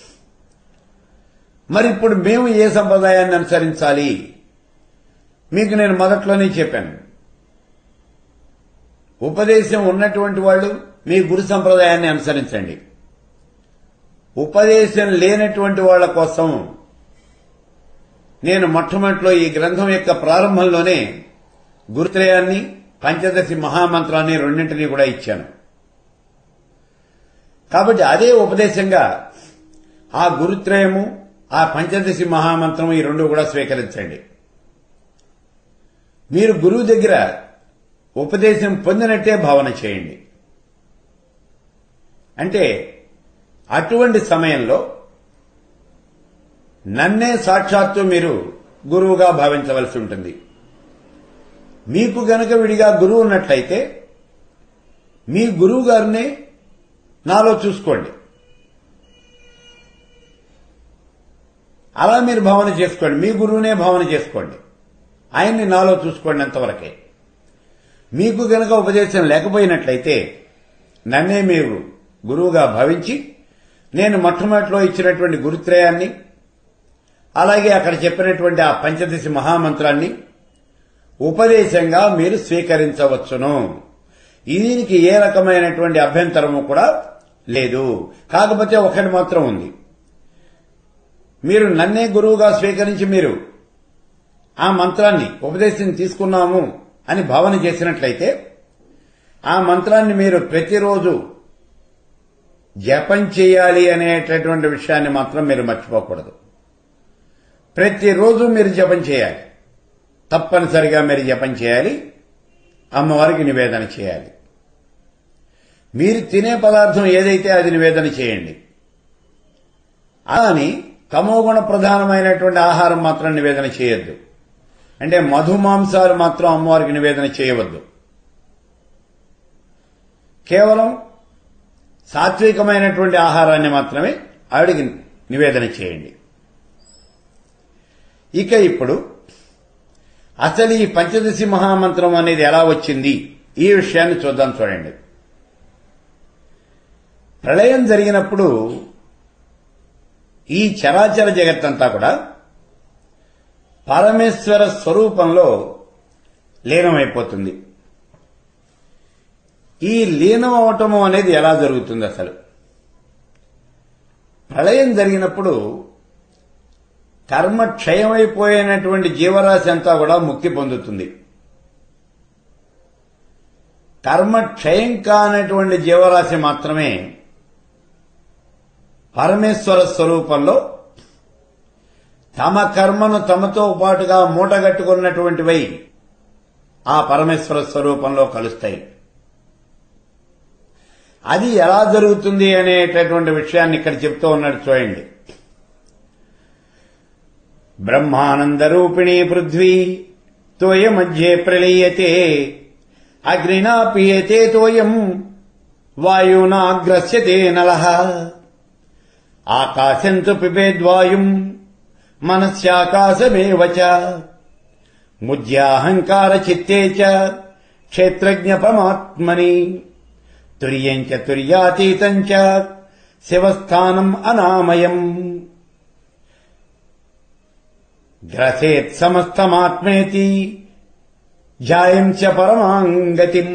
మరి ఇప్పుడు మేము ఏ సంప్రదాయాన్ని అనుసరించాలి మీకు నేను మొదట్లోనే చెప్పాను ఉపదేశం ఉన్నటువంటి వాళ్ళు మీ గురు సంప్రదాయాన్ని అనుసరించండి ఉపదేశం లేనటువంటి వాళ్ళ కోసం నేను మొట్టమొదటిలో ఈ గ్రంథం యొక్క ప్రారంభంలోనే గురుత్రయాన్ని పంచదశి మహామంత్రాన్ని రెండింటినీ కూడా ఇచ్చాను కాబట్టి అదే ఉపదేశంగా ఆ గురుత్రయము ఆ పంచదశి మహామంత్రం ఈ రెండు కూడా స్వీకరించండి మీరు గురువు దగ్గర ఉపదేశం పొందినట్టే భావన చేయండి అంటే అటువంటి సమయంలో నన్నే సాక్షాత్తు మీరు గురువుగా భావించవలసి ఉంటుంది మీకు గనక విడిగా గురువు ఉన్నట్లయితే మీ గురువు గారిని నాలో చూసుకోండి అలా మీరు భావన చేసుకోండి మీ గురువునే భావన చేసుకోండి ఆయన్ని నాలో చూసుకోండి అంతవరకే మీకు గనక ఉపదేశం లేకపోయినట్లయితే నన్నే మీరు గురువుగా భావించి నేను మొట్టమొదటిలో ఇచ్చినటువంటి గురుత్రయాన్ని అలాగే అక్కడ చెప్పినటువంటి ఆ పంచదశి మహామంత్రాన్ని ఉపదేశంగా మీరు స్వీకరించవచ్చును దీనికి ఏ రకమైనటువంటి అభ్యంతరము కూడా లేదు కాకపోతే ఒకటి మాత్రం ఉంది మీరు నన్నే గురువుగా స్వీకరించి మీరు ఆ మంత్రాన్ని ఉపదేశం తీసుకున్నాము అని భావన చేసినట్లయితే ఆ మంత్రాన్ని మీరు ప్రతిరోజు జపం చేయాలి అనేటటువంటి విషయాన్ని మాత్రం మీరు మర్చిపోకూడదు ప్రతిరోజు మీరు జపం చేయాలి తప్పనిసరిగా మీరు జపం చేయాలి అమ్మవారికి నివేదన చేయాలి మీరు తినే పదార్థం ఏదైతే అది నివేదన చేయండి అని తమోగుణ ప్రధానమైనటువంటి ఆహారం మాత్రం నివేదన చేయొద్దు అంటే మధుమాంసాలు మాత్రం అమ్మవారికి నివేదన చేయవద్దు కేవలం సాత్వికమైనటువంటి ఆహారాన్ని మాత్రమే ఆవిడికి నివేదన చేయండి ఇక ఇప్పుడు అసలు ఈ పంచదశి మహామంత్రం అనేది ఎలా వచ్చింది ఈ విషయాన్ని చూద్దాం చూడండి ప్రళయం జరిగినప్పుడు ఈ చరాచర జగత్తంతా కూడా పరమేశ్వర స్వరూపంలో లీనమైపోతుంది ఈ లీనం అవటము అనేది ఎలా జరుగుతుంది అసలు ప్రళయం జరిగినప్పుడు కర్మ క్షయమైపోయినటువంటి జీవరాశి అంతా కూడా ముక్తి పొందుతుంది కర్మ క్షయం కానటువంటి జీవరాశి మాత్రమే పరమేశ్వర స్వరూపంలో తమ కర్మను తమతో పాటుగా మూటగట్టుకున్నటువంటివై ఆ పరమేశ్వర స్వరూపంలో కలుస్తాయి అది ఎలా జరుగుతుంది అనేటటువంటి విషయాన్ని ఇక్కడ చెప్తూ ఉన్నాడు చూడండి బ్రహ్మానందరూపిణీ పృథ్వీ తోయ మధ్యే ప్రళీయతే అగ్నినా పీయతే తోయం వాయునాగ్రస్యతే నల ఆకాశం తు పిబేద్వాయుం మనస్యాకాశమేవ చ ముజ్యాహంకార చిత్తే చ క్షేత్రజ్ఞ పరమాత్మని తుర్యం చ తుర్యాతీతం చ శివస్థానం అనామయం గ్రసేత్ సమస్తమాత్మేతి జాయం చ పరమాంగతిం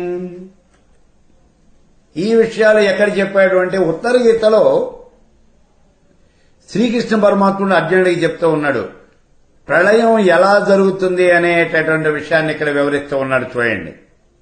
ఈ విషయాలు ఎక్కడ చెప్పాడు అంటే ఉత్తర గీతలో శ్రీకృష్ణ పరమాత్ముడు అర్జునుడికి చెప్తూ ఉన్నాడు ప్రళయం ఎలా జరుగుతుంది అనేటటువంటి విషయాన్ని ఇక్కడ వివరిస్తూ ఉన్నాడు చూడండి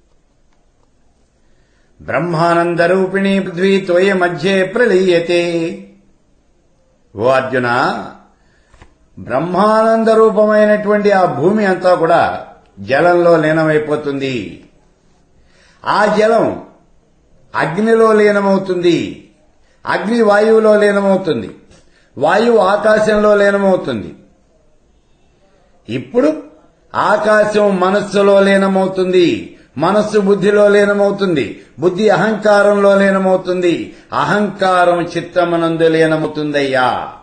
బ్రహ్మానంద రూపిణి పృథ్వీ త్వయ మధ్యే ప్రళీయతే ఓ అర్జున బ్రహ్మానంద రూపమైనటువంటి ఆ భూమి అంతా కూడా జలంలో లీనమైపోతుంది ఆ జలం అగ్నిలో లీనమవుతుంది అగ్ని వాయువులో లీనమవుతుంది వాయువు ఆకాశంలో లీనమవుతుంది ఇప్పుడు ఆకాశం మనస్సులో లీనమవుతుంది మనస్సు బుద్ధిలో లీనమవుతుంది బుద్ధి అహంకారంలో లీనమవుతుంది అహంకారం చిత్తమనందు లీనమవుతుందయ్యా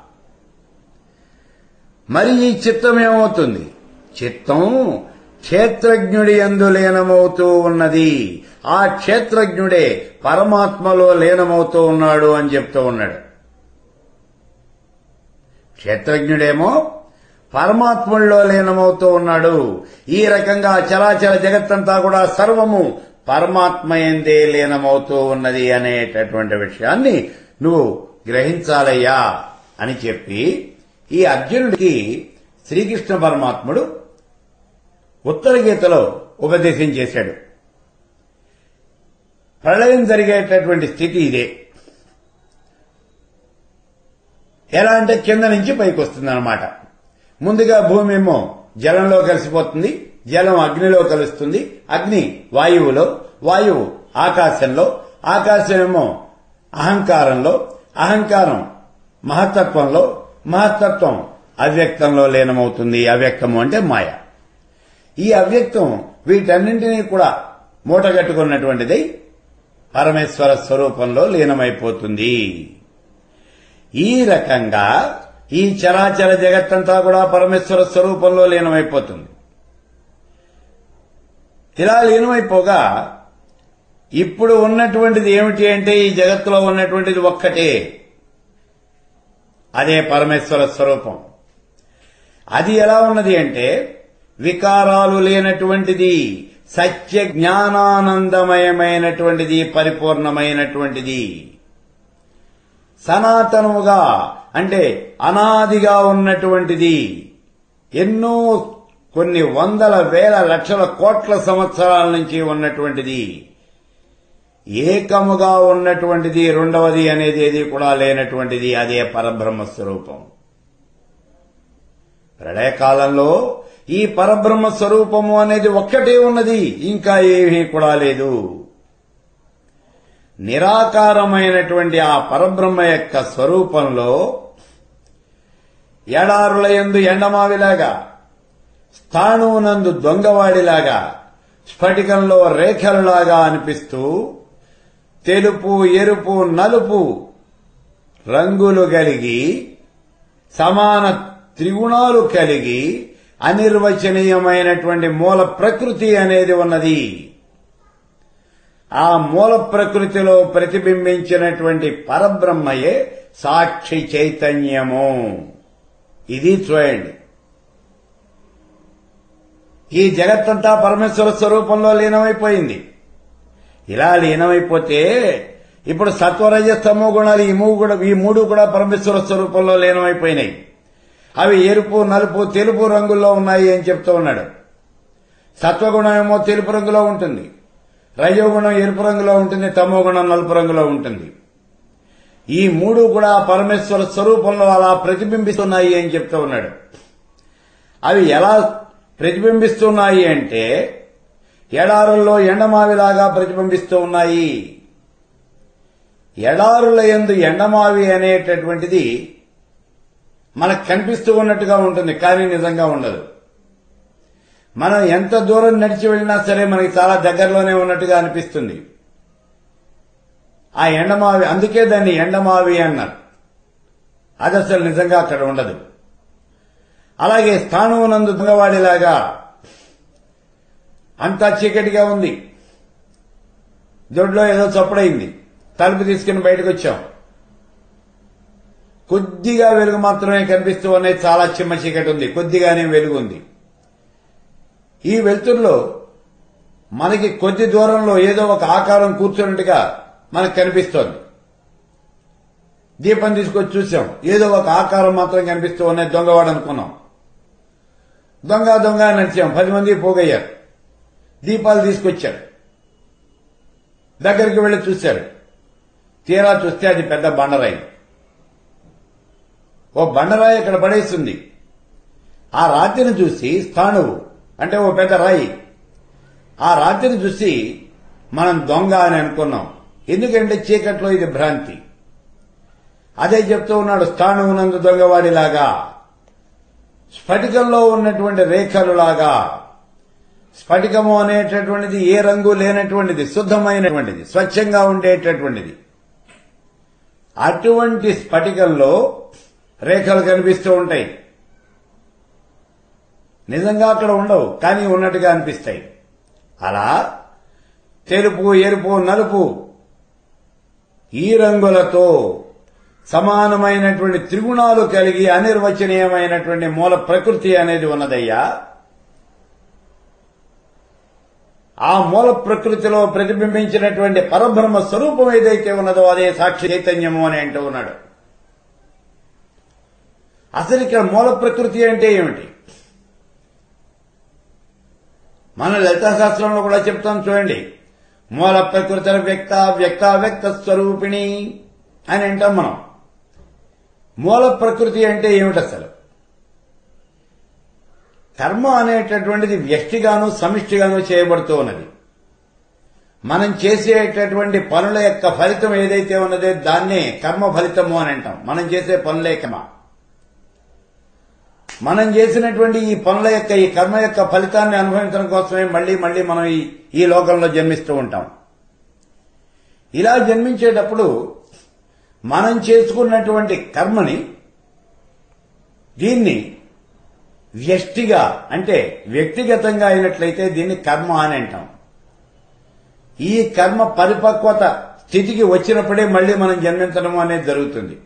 మరి ఈ చిత్తం ఏమవుతుంది చిత్తం క్షేత్రజ్ఞుడి ఎందు లీనమవుతూ ఉన్నది ఆ క్షేత్రజ్ఞుడే పరమాత్మలో లీనమవుతూ ఉన్నాడు అని చెప్తూ ఉన్నాడు క్షేత్రజ్ఞుడేమో పరమాత్ముల్లో లీనమవుతూ ఉన్నాడు ఈ రకంగా చరాచర జగత్తంతా కూడా సర్వము పరమాత్మ ఎందే లీనమవుతూ ఉన్నది అనేటటువంటి విషయాన్ని నువ్వు గ్రహించాలయ్యా అని చెప్పి ఈ అర్జునుడికి శ్రీకృష్ణ పరమాత్ముడు ఉత్తర గీతలో ఉపదేశం చేశాడు ప్రళయం జరిగేటటువంటి స్థితి ఇదే ఎలా అంటే కింద నుంచి పైకి వస్తుంది అనమాట ముందుగా భూమి ఏమో జలంలో కలిసిపోతుంది జలం అగ్నిలో కలుస్తుంది అగ్ని వాయువులో వాయువు ఆకాశంలో ఆకాశం ఏమో అహంకారంలో అహంకారం మహత్తత్వంలో మహత్తత్వం అవ్యక్తంలో లీనమవుతుంది అవ్యక్తము అంటే మాయ ఈ అవ్యక్తం వీటన్నింటినీ కూడా మూటగట్టుకున్నటువంటిది పరమేశ్వర స్వరూపంలో లీనమైపోతుంది ఈ రకంగా ఈ చరాచర జగత్తంతా కూడా పరమేశ్వర స్వరూపంలో లీనమైపోతుంది ఇలా లీనమైపోగా ఇప్పుడు ఉన్నటువంటిది ఏమిటి అంటే ఈ జగత్తులో ఉన్నటువంటిది ఒక్కటే అదే పరమేశ్వర స్వరూపం అది ఎలా ఉన్నది అంటే వికారాలు లేనటువంటిది సత్య జ్ఞానానందమయమైనటువంటిది పరిపూర్ణమైనటువంటిది సనాతనముగా అంటే అనాదిగా ఉన్నటువంటిది ఎన్నో కొన్ని వందల వేల లక్షల కోట్ల సంవత్సరాల నుంచి ఉన్నటువంటిది ఏకముగా ఉన్నటువంటిది రెండవది అనేది ఏది కూడా లేనటువంటిది అదే పరబ్రహ్మ స్వరూపం ప్రళయకాలంలో ఈ పరబ్రహ్మ స్వరూపము అనేది ఒక్కటే ఉన్నది ఇంకా ఏమీ కూడా లేదు నిరాకారమైనటువంటి ఆ పరబ్రహ్మ యొక్క స్వరూపంలో ఎడారుల ఎందు ఎండమావిలాగా స్థాణువునందు దొంగవాడిలాగా స్ఫటికంలో రేఖలులాగా అనిపిస్తూ తెలుపు ఎరుపు నలుపు రంగులు కలిగి సమాన త్రిగుణాలు కలిగి అనిర్వచనీయమైనటువంటి మూల ప్రకృతి అనేది ఉన్నది ఆ మూల ప్రకృతిలో ప్రతిబింబించినటువంటి పరబ్రహ్మయే సాక్షి చైతన్యము ఇది చూడండి ఈ జగత్తంతా పరమేశ్వర స్వరూపంలో లీనమైపోయింది ఇలా లీనమైపోతే ఇప్పుడు సత్వరజస్తమో గుణాలు ఈ మూడు కూడా ఈ మూడు కూడా పరమేశ్వర స్వరూపంలో లీనమైపోయినాయి అవి ఎరుపు నలుపు తెలుపు రంగుల్లో ఉన్నాయి అని చెప్తూ ఉన్నాడు సత్వగుణం ఏమో తెలుపు రంగులో ఉంటుంది రజోగుణం ఎరుపు రంగులో ఉంటుంది తమో గుణం నలుపు రంగులో ఉంటుంది ఈ మూడు కూడా పరమేశ్వర స్వరూపంలో అలా ప్రతిబింబిస్తున్నాయి అని చెప్తూ ఉన్నాడు అవి ఎలా ప్రతిబింబిస్తున్నాయి అంటే ఎడారుల్లో ఎండమావిలాగా ప్రతిబింబిస్తూ ఉన్నాయి ఎడారుల ఎందు ఎండమావి అనేటటువంటిది మనకు కనిపిస్తూ ఉన్నట్టుగా ఉంటుంది కానీ నిజంగా ఉండదు మనం ఎంత దూరం నడిచి వెళ్ళినా సరే మనకి చాలా దగ్గరలోనే ఉన్నట్టుగా అనిపిస్తుంది ఆ ఎండమావి అందుకే దాన్ని ఎండమావి అన్నారు అది అసలు నిజంగా అక్కడ ఉండదు అలాగే స్థానమునందు దొంగవాడిలాగా అంతా చీకటిగా ఉంది దొడ్లో ఏదో చప్పుడైంది తలుపు తీసుకుని బయటకు వచ్చాం కొద్దిగా వెలుగు మాత్రమే కనిపిస్తూ ఉన్నాయి చాలా చిమ్మ చీకటి ఉంది కొద్దిగానే వెలుగు ఉంది ఈ వెలుతురులో మనకి కొద్ది దూరంలో ఏదో ఒక ఆకారం కూర్చున్నట్టుగా మనకు కనిపిస్తోంది దీపం తీసుకొచ్చి చూసాం ఏదో ఒక ఆకారం మాత్రం కనిపిస్తూ ఉన్నాయి దొంగవాడు అనుకున్నాం దొంగ దొంగ అని నడిచాం పది మంది పోగయ్యారు దీపాలు తీసుకొచ్చారు దగ్గరికి వెళ్లి చూశారు తీరా చూస్తే అది పెద్ద బండరాయి ఓ బండరాయి ఇక్కడ పడేస్తుంది ఆ రాతిని చూసి స్థాణువు అంటే ఓ పెద్ద రాయి ఆ రాతిని చూసి మనం దొంగ అని అనుకున్నాం ఎందుకంటే చీకట్లో ఇది భ్రాంతి అదే చెప్తూ ఉన్నాడు స్థానమునందు దొంగవాడిలాగా స్ఫటికంలో ఉన్నటువంటి రేఖలులాగా స్ఫటికము అనేటటువంటిది ఏ రంగు లేనటువంటిది శుద్ధమైనటువంటిది స్వచ్ఛంగా ఉండేటటువంటిది అటువంటి స్ఫటికంలో రేఖలు కనిపిస్తూ ఉంటాయి నిజంగా అక్కడ ఉండవు కానీ ఉన్నట్టుగా అనిపిస్తాయి అలా తెలుపు ఎరుపు నలుపు ఈ రంగులతో సమానమైనటువంటి త్రిగుణాలు కలిగి అనిర్వచనీయమైనటువంటి మూల ప్రకృతి అనేది ఉన్నదయ్యా ఆ మూల ప్రకృతిలో ప్రతిబింబించినటువంటి పరబ్రహ్మ స్వరూపం ఏదైతే ఉన్నదో అదే సాక్షి చైతన్యము అని అంటూ ఉన్నాడు అసలు ఇక్కడ మూల ప్రకృతి అంటే ఏమిటి మన లలితా శాస్త్రంలో కూడా చెప్తాం చూడండి మూల ప్రకృతి వ్యక్త వ్యక్త వ్యక్త స్వరూపిణి అని అంటాం మనం మూల ప్రకృతి అంటే ఏమిటి అసలు కర్మ అనేటటువంటిది వ్యష్టిగాను సమిష్టిగాను చేయబడుతూ ఉన్నది మనం చేసేటటువంటి పనుల యొక్క ఫలితం ఏదైతే ఉన్నదో దాన్నే కర్మ ఫలితము అని అంటాం మనం చేసే పనులే కర్మ మనం చేసినటువంటి ఈ పనుల యొక్క ఈ కర్మ యొక్క ఫలితాన్ని అనుభవించడం కోసమే మళ్లీ మళ్లీ మనం ఈ ఈ లోకంలో జన్మిస్తూ ఉంటాం ఇలా జన్మించేటప్పుడు మనం చేసుకున్నటువంటి కర్మని దీన్ని వ్యష్టిగా అంటే వ్యక్తిగతంగా అయినట్లయితే దీన్ని కర్మ అని అంటాం ఈ కర్మ పరిపక్వత స్థితికి వచ్చినప్పుడే మళ్లీ మనం జన్మించడం అనేది జరుగుతుంది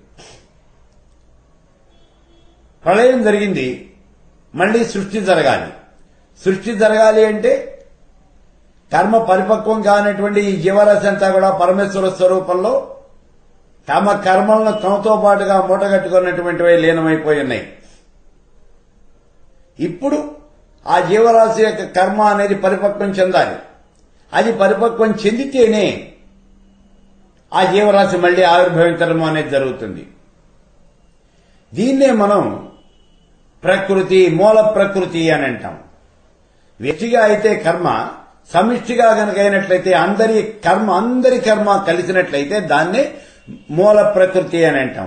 ప్రళయం జరిగింది మళ్లీ సృష్టి జరగాలి సృష్టి జరగాలి అంటే కర్మ పరిపక్వం కానటువంటి ఈ జీవరాశి అంతా కూడా పరమేశ్వర స్వరూపంలో తమ కర్మలను తమతో పాటుగా మూటగట్టుకున్నటువంటివి లీనమైపోయి ఉన్నాయి ఇప్పుడు ఆ జీవరాశి యొక్క కర్మ అనేది పరిపక్వం చెందాలి అది పరిపక్వం చెందితేనే ఆ జీవరాశి మళ్లీ ఆవిర్భవించడం అనేది జరుగుతుంది దీన్నే మనం ప్రకృతి మూల ప్రకృతి అని అంటాం వ్యక్తిగా అయితే కర్మ సమిష్టిగా గనక అయినట్లయితే అందరి కర్మ అందరి కర్మ కలిసినట్లయితే దాన్నే మూల ప్రకృతి అని అంటాం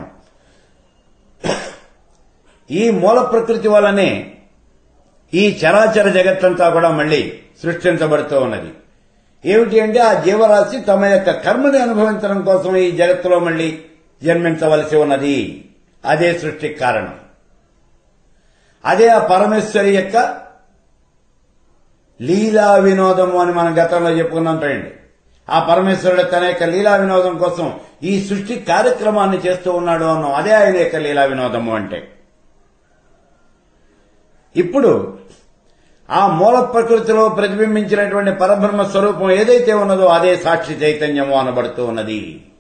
ఈ మూల ప్రకృతి వల్లనే ఈ చరాచర జగత్తంతా కూడా మళ్లీ సృష్టించబడుతూ ఉన్నది ఏమిటి అంటే ఆ జీవరాశి తమ యొక్క కర్మని అనుభవించడం కోసం ఈ జగత్తులో మళ్లీ జన్మించవలసి ఉన్నది అదే సృష్టికి కారణం అదే ఆ పరమేశ్వరి యొక్క లీలా వినోదము అని మనం గతంలో చెప్పుకున్నాం చూడండి ఆ పరమేశ్వరుడు తన యొక్క లీలా వినోదం కోసం ఈ సృష్టి కార్యక్రమాన్ని చేస్తూ ఉన్నాడు అన్నాం అదే ఆయన యొక్క లీలా వినోదము అంటే ఇప్పుడు ఆ మూల ప్రకృతిలో ప్రతిబింబించినటువంటి పరబ్రహ్మ స్వరూపం ఏదైతే ఉన్నదో అదే సాక్షి చైతన్యము అనబడుతూ ఉన్నది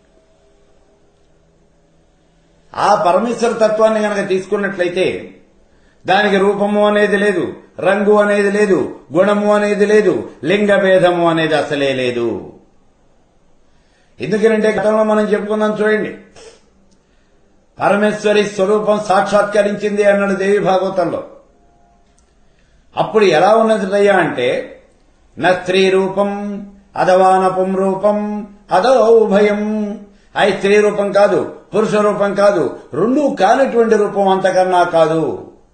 ఆ పరమేశ్వర తత్వాన్ని గనక తీసుకున్నట్లయితే దానికి రూపము అనేది లేదు రంగు అనేది లేదు గుణము అనేది లేదు లింగ భేదము అనేది అసలే లేదు ఎందుకంటే గతంలో మనం చెప్పుకున్నాం చూడండి పరమేశ్వరి స్వరూపం సాక్షాత్కరించింది అన్నాడు దేవి భాగవతంలో అప్పుడు ఎలా ఉన్నదయ్యా అంటే న స్త్రీ రూపం అదవానపం రూపం అదో ఉభయం అయి స్త్రీ రూపం కాదు పురుష రూపం కాదు రెండూ కానటువంటి రూపం అంతకన్నా కాదు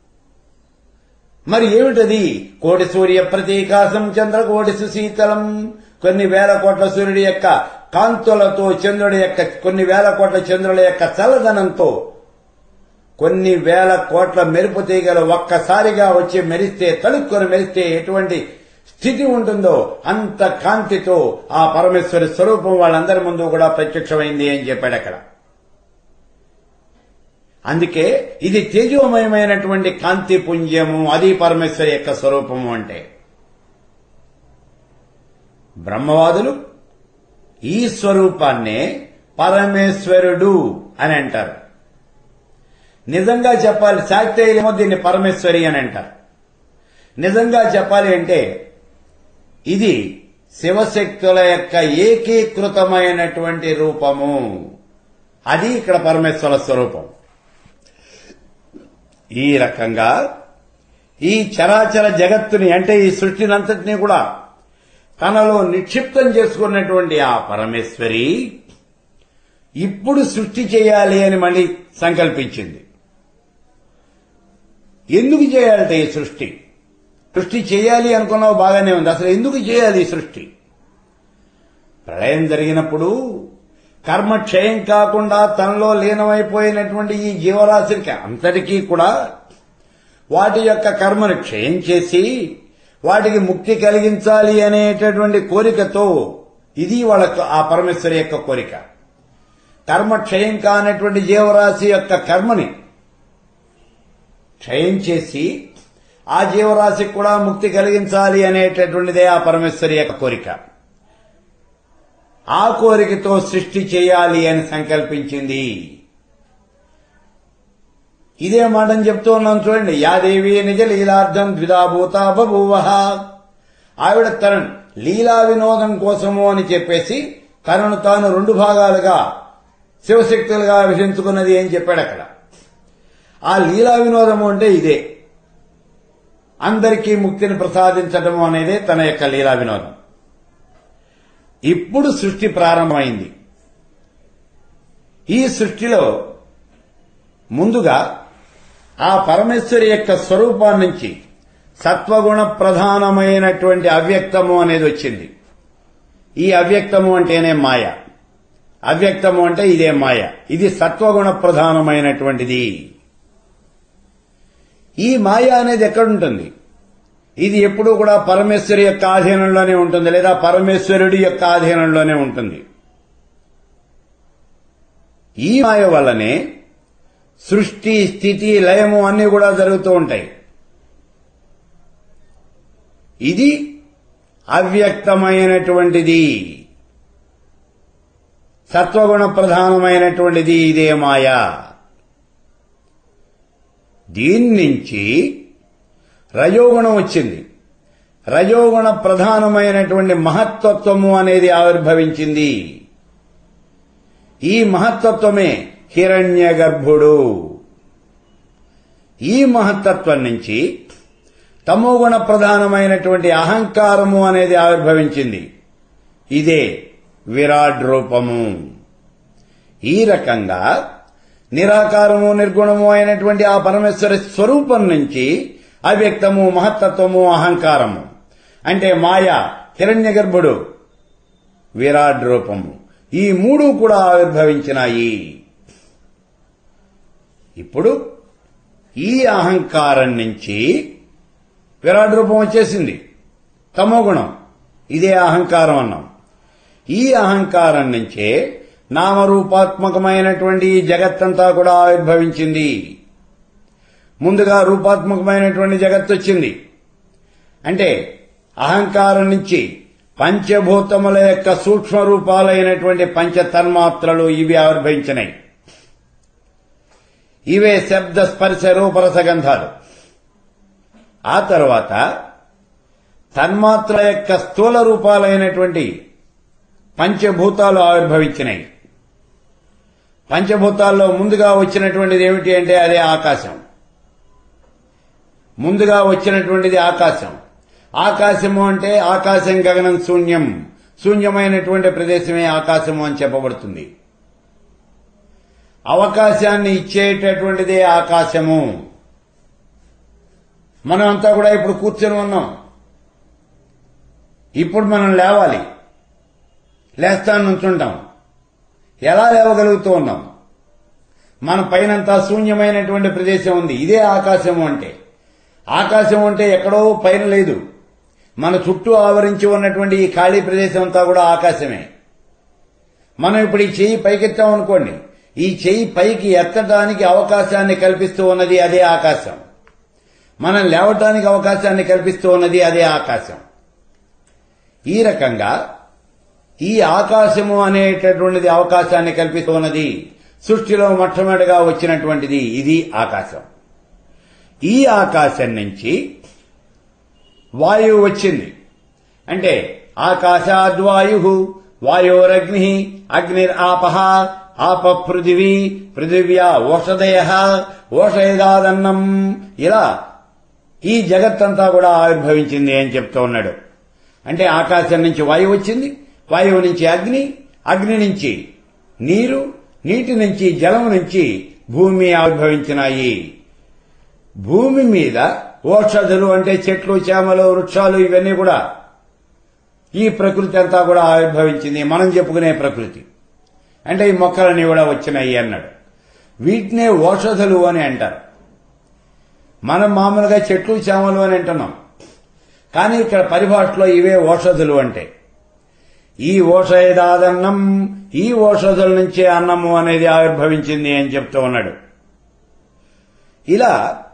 మరి ఏమిటది కోటి సూర్య ప్రతీకాశం చంద్రకోటి సుశీతలం కొన్ని వేల కోట్ల సూర్యుడి యొక్క కాంతులతో చంద్రుడి యొక్క కొన్ని వేల కోట్ల చంద్రుల యొక్క చల్లదనంతో కొన్ని వేల కోట్ల మెరుపు తీగలు ఒక్కసారిగా వచ్చి మెరిస్తే తలుక్కొని మెరిస్తే ఎటువంటి స్థితి ఉంటుందో అంత కాంతితో ఆ పరమేశ్వరి స్వరూపం వాళ్ళందరి ముందు కూడా ప్రత్యక్షమైంది అని చెప్పాడు అక్కడ అందుకే ఇది తేజోమయమైనటువంటి కాంతి పుంజము అది పరమేశ్వరి యొక్క స్వరూపము అంటే బ్రహ్మవాదులు ఈ స్వరూపాన్నే పరమేశ్వరుడు అని అంటారు నిజంగా చెప్పాలి శాక్తేయులేమో దీన్ని పరమేశ్వరి అని అంటారు నిజంగా చెప్పాలి అంటే ఇది శివశక్తుల యొక్క ఏకీకృతమైనటువంటి రూపము అది ఇక్కడ పరమేశ్వర స్వరూపం ఈ రకంగా ఈ చరాచర జగత్తుని అంటే ఈ సృష్టినంతటినీ కూడా తనలో నిక్షిప్తం చేసుకున్నటువంటి ఆ పరమేశ్వరి ఇప్పుడు సృష్టి చేయాలి అని మళ్ళీ సంకల్పించింది ఎందుకు చేయాలట ఈ సృష్టి సృష్టి చేయాలి అనుకున్నావు బాగానే ఉంది అసలు ఎందుకు చేయాలి ఈ సృష్టి ప్రళయం జరిగినప్పుడు కర్మ క్షయం కాకుండా తనలో లీనమైపోయినటువంటి ఈ జీవరాశికి అంతటికీ కూడా వాటి యొక్క కర్మను క్షయం చేసి వాటికి ముక్తి కలిగించాలి అనేటటువంటి కోరికతో ఇది వాళ్ళకు ఆ పరమేశ్వరి యొక్క కోరిక కర్మ క్షయం కానటువంటి జీవరాశి యొక్క కర్మని క్షయం చేసి ఆ జీవరాశికి కూడా ముక్తి కలిగించాలి అనేటటువంటిదే ఆ పరమేశ్వరి యొక్క కోరిక ఆ కోరికతో సృష్టి చేయాలి అని సంకల్పించింది ఇదే మాటని చెప్తూ ఉన్నాం చూడండి యాదేవి నిజ లీలార్థం ద్విధాభూత బభూవ ఆవిడ తన లీలా వినోదం కోసము అని చెప్పేసి తనను తాను రెండు భాగాలుగా శివశక్తులుగా విభజించుకున్నది అని చెప్పాడు అక్కడ ఆ లీలా వినోదము అంటే ఇదే అందరికీ ముక్తిని ప్రసాదించటం అనేదే తన యొక్క లీలా వినోదం ఇప్పుడు సృష్టి ప్రారంభమైంది ఈ సృష్టిలో ముందుగా ఆ పరమేశ్వరి యొక్క స్వరూపం నుంచి సత్వగుణ ప్రధానమైనటువంటి అవ్యక్తము అనేది వచ్చింది ఈ అవ్యక్తము అంటేనే మాయ అవ్యక్తము అంటే ఇదే మాయ ఇది సత్వగుణ ప్రధానమైనటువంటిది ఈ మాయ అనేది ఎక్కడుంటుంది ఇది ఎప్పుడూ కూడా పరమేశ్వరి యొక్క ఆధీనంలోనే ఉంటుంది లేదా పరమేశ్వరుడి యొక్క ఆధీనంలోనే ఉంటుంది ఈ మాయ వల్లనే సృష్టి స్థితి లయము అన్ని కూడా జరుగుతూ ఉంటాయి ఇది అవ్యక్తమైనటువంటిది సత్వగుణ ప్రధానమైనటువంటిది ఇదే మాయ దీని నుంచి రజోగుణం వచ్చింది రజోగుణ ప్రధానమైనటువంటి మహత్తత్వము అనేది ఆవిర్భవించింది ఈ మహత్తత్వమే హిరణ్య గర్భుడు ఈ మహత్తత్వం నుంచి తమోగుణ ప్రధానమైనటువంటి అహంకారము అనేది ఆవిర్భవించింది ఇదే విరాట్ రూపము ఈ రకంగా నిరాకారము నిర్గుణము అయినటువంటి ఆ పరమేశ్వర స్వరూపం నుంచి అవ్యక్తము మహత్తత్వము అహంకారము అంటే మాయ హిరణ్య గర్భుడు విరాట్ రూపము ఈ మూడు కూడా ఆవిర్భవించినాయి ఇప్పుడు ఈ అహంకారం నుంచి విరాట్ రూపం వచ్చేసింది తమోగుణం ఇదే అహంకారం అన్నాం ఈ అహంకారం నుంచే నామరూపాత్మకమైనటువంటి ఈ జగత్తంతా కూడా ఆవిర్భవించింది ముందుగా రూపాత్మకమైనటువంటి జగత్తు వచ్చింది అంటే అహంకారం నుంచి పంచభూతముల యొక్క సూక్ష్మ రూపాలైనటువంటి పంచ తన్మాత్రలు ఇవి ఆవిర్భవించినాయి ఇవే శబ్ద స్పర్శ రూపరసగంధాలు ఆ తర్వాత తన్మాత్రల యొక్క స్థూల రూపాలైనటువంటి పంచభూతాలు ఆవిర్భవించినాయి పంచభూతాల్లో ముందుగా వచ్చినటువంటిది ఏమిటి అంటే అదే ఆకాశం ముందుగా వచ్చినటువంటిది ఆకాశం ఆకాశము అంటే ఆకాశం గగనం శూన్యం శూన్యమైనటువంటి ప్రదేశమే ఆకాశము అని చెప్పబడుతుంది అవకాశాన్ని ఇచ్చేటటువంటిదే ఆకాశము మనం అంతా కూడా ఇప్పుడు కూర్చొని ఉన్నాం ఇప్పుడు మనం లేవాలి లేస్తాను నుంచుంటాం ఎలా లేవగలుగుతూ ఉన్నాం మన పైనంతా శూన్యమైనటువంటి ప్రదేశం ఉంది ఇదే ఆకాశము అంటే ఆకాశం అంటే ఎక్కడో పైన లేదు మన చుట్టూ ఆవరించి ఉన్నటువంటి ఈ ఖాళీ ప్రదేశం అంతా కూడా ఆకాశమే మనం ఇప్పుడు ఈ చెయ్యి పైకెత్తాం అనుకోండి ఈ చెయ్యి పైకి ఎత్తడానికి అవకాశాన్ని కల్పిస్తూ ఉన్నది అదే ఆకాశం మనం లేవటానికి అవకాశాన్ని కల్పిస్తూ ఉన్నది అదే ఆకాశం ఈ రకంగా ఈ ఆకాశము అనేటటువంటిది అవకాశాన్ని కల్పిస్తూ ఉన్నది సృష్టిలో మొట్టమొదటిగా వచ్చినటువంటిది ఇది ఆకాశం ఈ ఆకాశం నుంచి వాయువు వచ్చింది అంటే ఆకాశాద్వాయు వాయోరగ్ని అగ్నిరాపహ ఆప పృథివీ పృథివ్యా ఓషధయ ఓషధాదన్నం ఇలా ఈ జగత్తంతా కూడా ఆవిర్భవించింది అని చెప్తూ ఉన్నాడు అంటే ఆకాశం నుంచి వాయువు వచ్చింది వాయువు నుంచి అగ్ని అగ్ని నుంచి నీరు నీటి నుంచి జలం నుంచి భూమి ఆవిర్భవించినాయి భూమి మీద ఓషధులు అంటే చెట్లు చేమలు వృక్షాలు ఇవన్నీ కూడా ఈ ప్రకృతి అంతా కూడా ఆవిర్భవించింది మనం చెప్పుకునే ప్రకృతి అంటే ఈ మొక్కలన్నీ కూడా వచ్చినాయి అన్నాడు వీటినే ఓషధులు అని అంటారు మనం మామూలుగా చెట్లు చేమలు అని అంటున్నాం కానీ ఇక్కడ పరిభాషలో ఇవే ఓషధులు అంటే ఈ ఓషధాదన్నం ఈ ఓషధుల నుంచే అన్నము అనేది ఆవిర్భవించింది అని చెప్తూ ఉన్నాడు ఇలా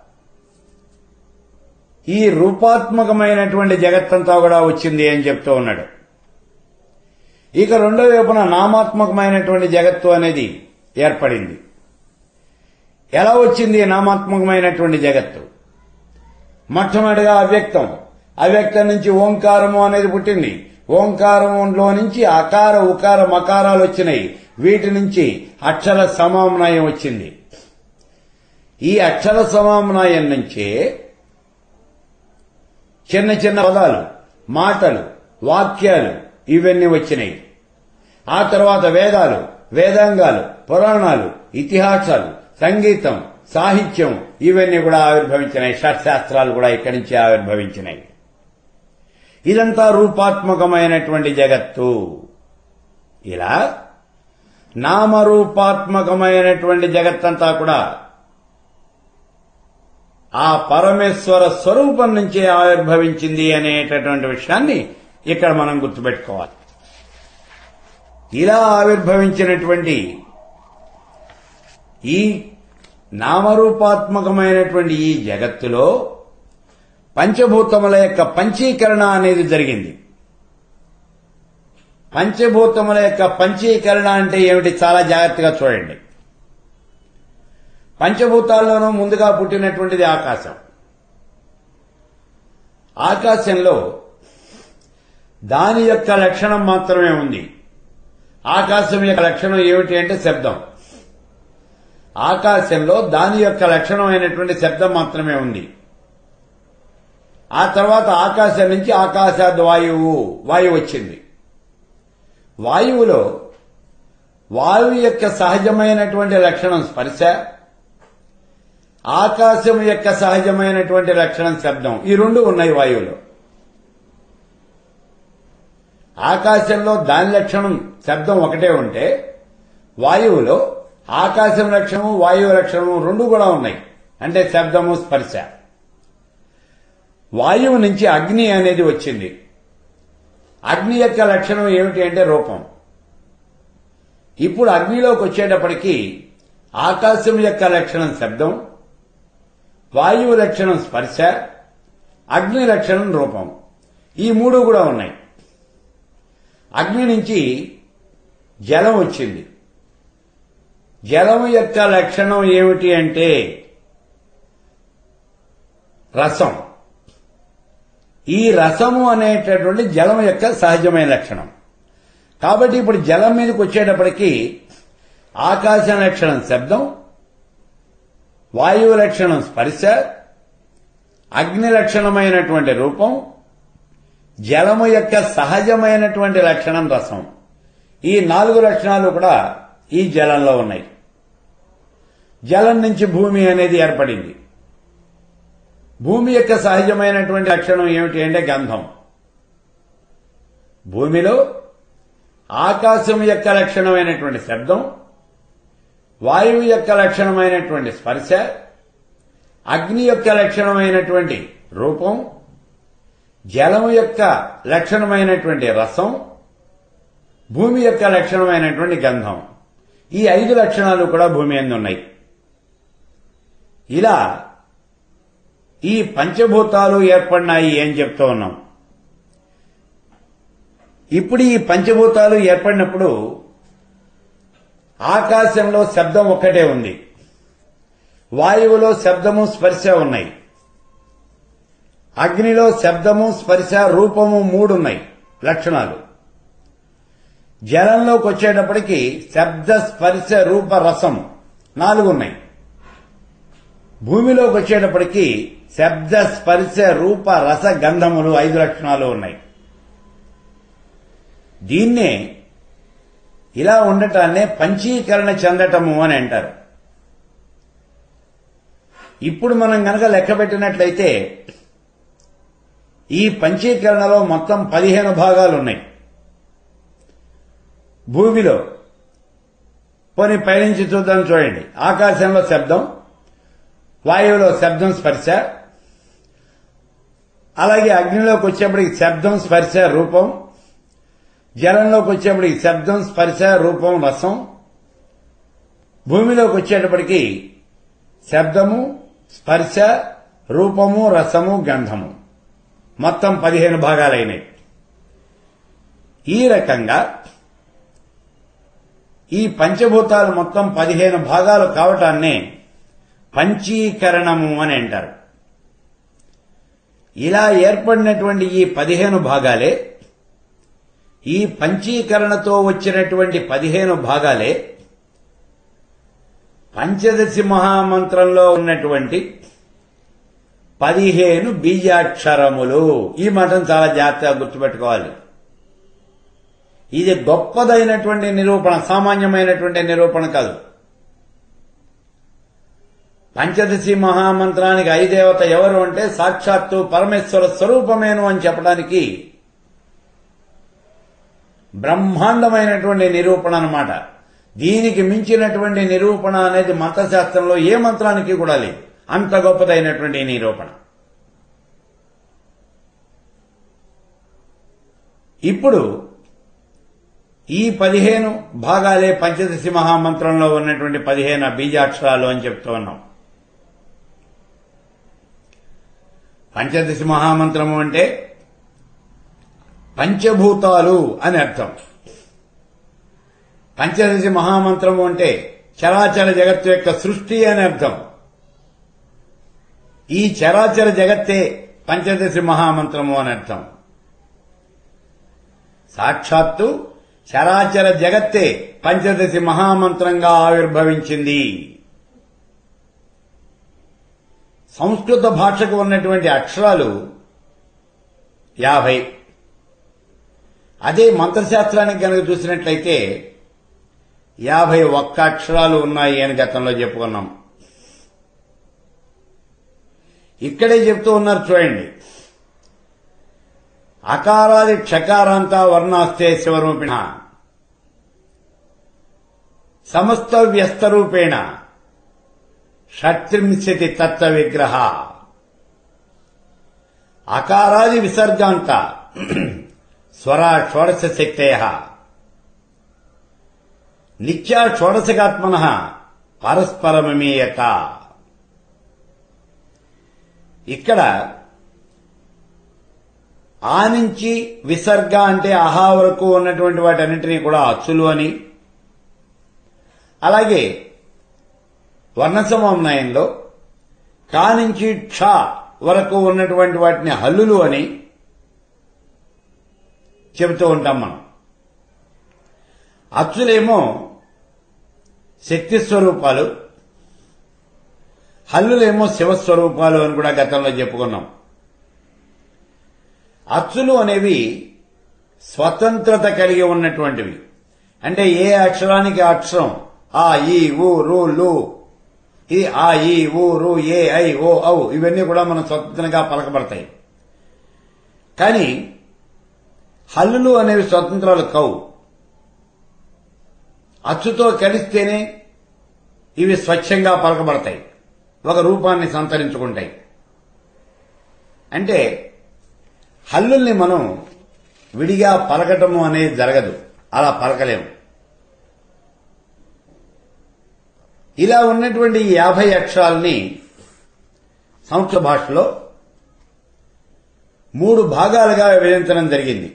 ఈ రూపాత్మకమైనటువంటి జగత్తంతా కూడా వచ్చింది అని చెప్తూ ఉన్నాడు ఇక రెండో వైపున నామాత్మకమైనటువంటి జగత్తు అనేది ఏర్పడింది ఎలా వచ్చింది నామాత్మకమైనటువంటి జగత్తు మొట్టమొదటిగా అవ్యక్తం అవ్యక్తం నుంచి ఓంకారము అనేది పుట్టింది ఓంకారంలో నుంచి అకార ఉకార మకారాలు వచ్చినాయి వీటి నుంచి అక్షర సమామ్నాయం వచ్చింది ఈ అక్షర సమామ్నాయం నుంచే చిన్న చిన్న పదాలు మాటలు వాక్యాలు ఇవన్నీ వచ్చినాయి ఆ తర్వాత వేదాలు వేదాంగాలు పురాణాలు ఇతిహాసాలు సంగీతం సాహిత్యం ఇవన్నీ కూడా ఆవిర్భవించినాయి షట్శాస్త్రాలు కూడా ఇక్కడి నుంచి ఆవిర్భవించినాయి ఇదంతా రూపాత్మకమైనటువంటి జగత్తు ఇలా నామరూపాత్మకమైనటువంటి జగత్తంతా కూడా ఆ పరమేశ్వర స్వరూపం నుంచే ఆవిర్భవించింది అనేటటువంటి విషయాన్ని ఇక్కడ మనం గుర్తుపెట్టుకోవాలి ఇలా ఆవిర్భవించినటువంటి ఈ నామరూపాత్మకమైనటువంటి ఈ జగత్తులో పంచభూతముల యొక్క పంచీకరణ అనేది జరిగింది పంచభూతముల యొక్క పంచీకరణ అంటే ఏమిటి చాలా జాగ్రత్తగా చూడండి పంచభూతాల్లోనూ ముందుగా పుట్టినటువంటిది ఆకాశం ఆకాశంలో దాని యొక్క లక్షణం మాత్రమే ఉంది ఆకాశం యొక్క లక్షణం ఏమిటి అంటే శబ్దం ఆకాశంలో దాని యొక్క లక్షణమైనటువంటి శబ్దం మాత్రమే ఉంది ఆ తర్వాత ఆకాశం నుంచి ఆకాశాద్ వాయువు వాయువు వచ్చింది వాయువులో వాయువు యొక్క సహజమైనటువంటి లక్షణం స్పర్శ ఆకాశం యొక్క సహజమైనటువంటి లక్షణం శబ్దం ఈ రెండు ఉన్నాయి వాయువులో ఆకాశంలో దాని లక్షణం శబ్దం ఒకటే ఉంటే వాయువులో ఆకాశం లక్షణము వాయువు లక్షణము రెండు కూడా ఉన్నాయి అంటే శబ్దము స్పర్శ వాయువు నుంచి అగ్ని అనేది వచ్చింది అగ్ని యొక్క లక్షణం ఏమిటి అంటే రూపం ఇప్పుడు అగ్నిలోకి వచ్చేటప్పటికి ఆకాశం యొక్క లక్షణం శబ్దం వాయువు లక్షణం స్పర్శ అగ్ని లక్షణం రూపం ఈ మూడు కూడా ఉన్నాయి అగ్ని నుంచి జలం వచ్చింది జలం యొక్క లక్షణం ఏమిటి అంటే రసం ఈ రసము అనేటటువంటి జలం యొక్క సహజమైన లక్షణం కాబట్టి ఇప్పుడు జలం మీదకి వచ్చేటప్పటికి ఆకాశం లక్షణం శబ్దం వాయువు లక్షణం స్పర్శ అగ్ని లక్షణమైనటువంటి రూపం జలము యొక్క సహజమైనటువంటి లక్షణం రసం ఈ నాలుగు లక్షణాలు కూడా ఈ జలంలో ఉన్నాయి జలం నుంచి భూమి అనేది ఏర్పడింది భూమి యొక్క సహజమైనటువంటి లక్షణం ఏమిటి అంటే గంధం భూమిలో ఆకాశం యొక్క లక్షణమైనటువంటి శబ్దం వాయువు యొక్క లక్షణమైనటువంటి స్పర్శ అగ్ని యొక్క లక్షణమైనటువంటి రూపం జలము యొక్క లక్షణమైనటువంటి రసం భూమి యొక్క లక్షణమైనటువంటి గంధం ఈ ఐదు లక్షణాలు కూడా భూమి అందు ఉన్నాయి ఇలా ఈ పంచభూతాలు ఏర్పడినాయి అని చెప్తూ ఉన్నాం ఇప్పుడు ఈ పంచభూతాలు ఏర్పడినప్పుడు ఆకాశంలో శబ్దం ఒక్కటే ఉంది వాయువులో శబ్దము స్పర్శ ఉన్నాయి అగ్నిలో శబ్దము స్పర్శ రూపము మూడున్నాయి లక్షణాలు జలంలోకి వచ్చేటప్పటికి శబ్ద స్పర్శ రూప రసం నాలుగున్నాయి భూమిలోకి వచ్చేటప్పటికి శబ్ద స్పర్శ రూప రస గంధములు ఐదు లక్షణాలు ఉన్నాయి దీన్నే ఇలా ఉండటాన్నే పంచీకరణ చెందటము అని అంటారు ఇప్పుడు మనం గనక లెక్క పెట్టినట్లయితే ఈ పంచీకరణలో మొత్తం పదిహేను భాగాలు ఉన్నాయి భూమిలో పోనీ పైనుంచి చూద్దాం చూడండి ఆకాశంలో శబ్దం వాయువులో శబ్దం స్పర్శ అలాగే అగ్నిలోకి వచ్చేప్పటికి శబ్దం స్పర్శ రూపం జలంలోకి వచ్చేప్పటికి శబ్దం స్పర్శ రూపం రసం భూమిలోకి వచ్చేటప్పటికి శబ్దము స్పర్శ రూపము రసము గంధము మొత్తం పదిహేను భాగాలైనవి ఈ రకంగా ఈ పంచభూతాలు మొత్తం పదిహేను భాగాలు కావటాన్నే పంచీకరణము అని అంటారు ఇలా ఏర్పడినటువంటి ఈ పదిహేను భాగాలే ఈ పంచీకరణతో వచ్చినటువంటి పదిహేను భాగాలే పంచదశి మహామంత్రంలో ఉన్నటువంటి పదిహేను బీజాక్షరములు ఈ మాటను చాలా జాగ్రత్తగా గుర్తుపెట్టుకోవాలి ఇది గొప్పదైనటువంటి నిరూపణ సామాన్యమైనటువంటి నిరూపణ కాదు పంచదశి మహామంత్రానికి ఐదేవత ఎవరు అంటే సాక్షాత్తు పరమేశ్వర స్వరూపమేను అని చెప్పడానికి బ్రహ్మాండమైనటువంటి నిరూపణ అన్నమాట దీనికి మించినటువంటి నిరూపణ అనేది మంత్రశాస్త్రంలో ఏ మంత్రానికి కూడా లేదు అంత గొప్పదైనటువంటి నిరూపణ ఇప్పుడు ఈ పదిహేను భాగాలే పంచదశి మహామంత్రంలో ఉన్నటువంటి పదిహేను బీజాక్షరాలు అని చెప్తూ ఉన్నాం పంచదశి మహామంత్రము అంటే పంచభూతాలు అని అర్థం పంచదశి మహామంత్రము అంటే చరాచర జగత్తు యొక్క సృష్టి అని అర్థం ఈ చరాచర జగత్తే పంచదశి మహామంత్రము అని అర్థం సాక్షాత్తు చరాచర జగత్తే పంచదశి మహామంత్రంగా ఆవిర్భవించింది సంస్కృత భాషకు ఉన్నటువంటి అక్షరాలు యాభై అదే మంత్రశాస్త్రానికి కనుక చూసినట్లయితే యాభై ఒక్క అక్షరాలు ఉన్నాయి అని గతంలో చెప్పుకున్నాం ఇక్కడే చెప్తూ ఉన్నారు చూడండి అకారాది క్షకారాంత వర్ణాస్తే శివరూపిణ సమస్త వ్యస్తరూపేణ షట్త్రింశతి తత్వ విగ్రహ అకారాది విసర్గాంత స్వర షోడశ శక్తయ నిత్యా షోడశగాత్మన పరస్పరమమీయత ఇక్కడ ఆ నుంచి విసర్గ అంటే అహా వరకు ఉన్నటువంటి వాటన్నింటినీ కూడా అచ్చులు అని అలాగే వర్ణసమన్వయంలో కా నుంచి క్ష వరకు ఉన్నటువంటి వాటిని హల్లులు అని చెబుతూ ఉంటాం మనం అచ్చులేమో శక్తి స్వరూపాలు హల్లులేమో శివస్వరూపాలు అని కూడా గతంలో చెప్పుకున్నాం అచ్చులు అనేవి స్వతంత్రత కలిగి ఉన్నటువంటివి అంటే ఏ అక్షరానికి అక్షరం ఆ ఈ ఊ రు లు ఈ ఆ ఈ ఊ రు ఏ ఐ ఓ ఔ ఇవన్నీ కూడా మనం స్వతంత్రంగా పలకబడతాయి కానీ హల్లులు అనేవి స్వతంత్రాలు కావు అచ్చుతో కలిస్తేనే ఇవి స్వచ్ఛంగా పలకబడతాయి ఒక రూపాన్ని సంతరించుకుంటాయి అంటే హల్లుల్ని మనం విడిగా పలకటము అనేది జరగదు అలా పలకలేము ఇలా ఉన్నటువంటి ఈ యాభై అక్షరాల్ని సంస్కృత భాషలో మూడు భాగాలుగా విభజించడం జరిగింది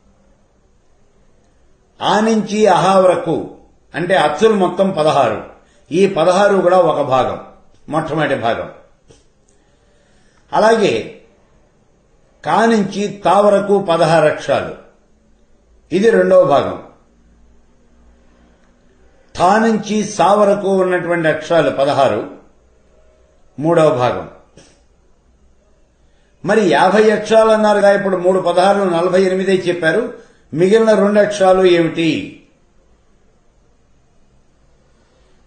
ఆ నుంచి అహా వరకు అంటే అచ్చులు మొత్తం పదహారు ఈ పదహారు కూడా ఒక భాగం మొట్టమొదటి భాగం అలాగే కా నుంచి తా వరకు పదహారు అక్షరాలు ఇది రెండవ భాగం థా నుంచి సా వరకు ఉన్నటువంటి అక్షరాలు పదహారు మూడవ భాగం మరి యాభై అక్షరాలు అన్నారుగా ఇప్పుడు మూడు పదహారులు నలభై ఎనిమిదే చెప్పారు మిగిలిన రెండు అక్షరాలు ఏమిటి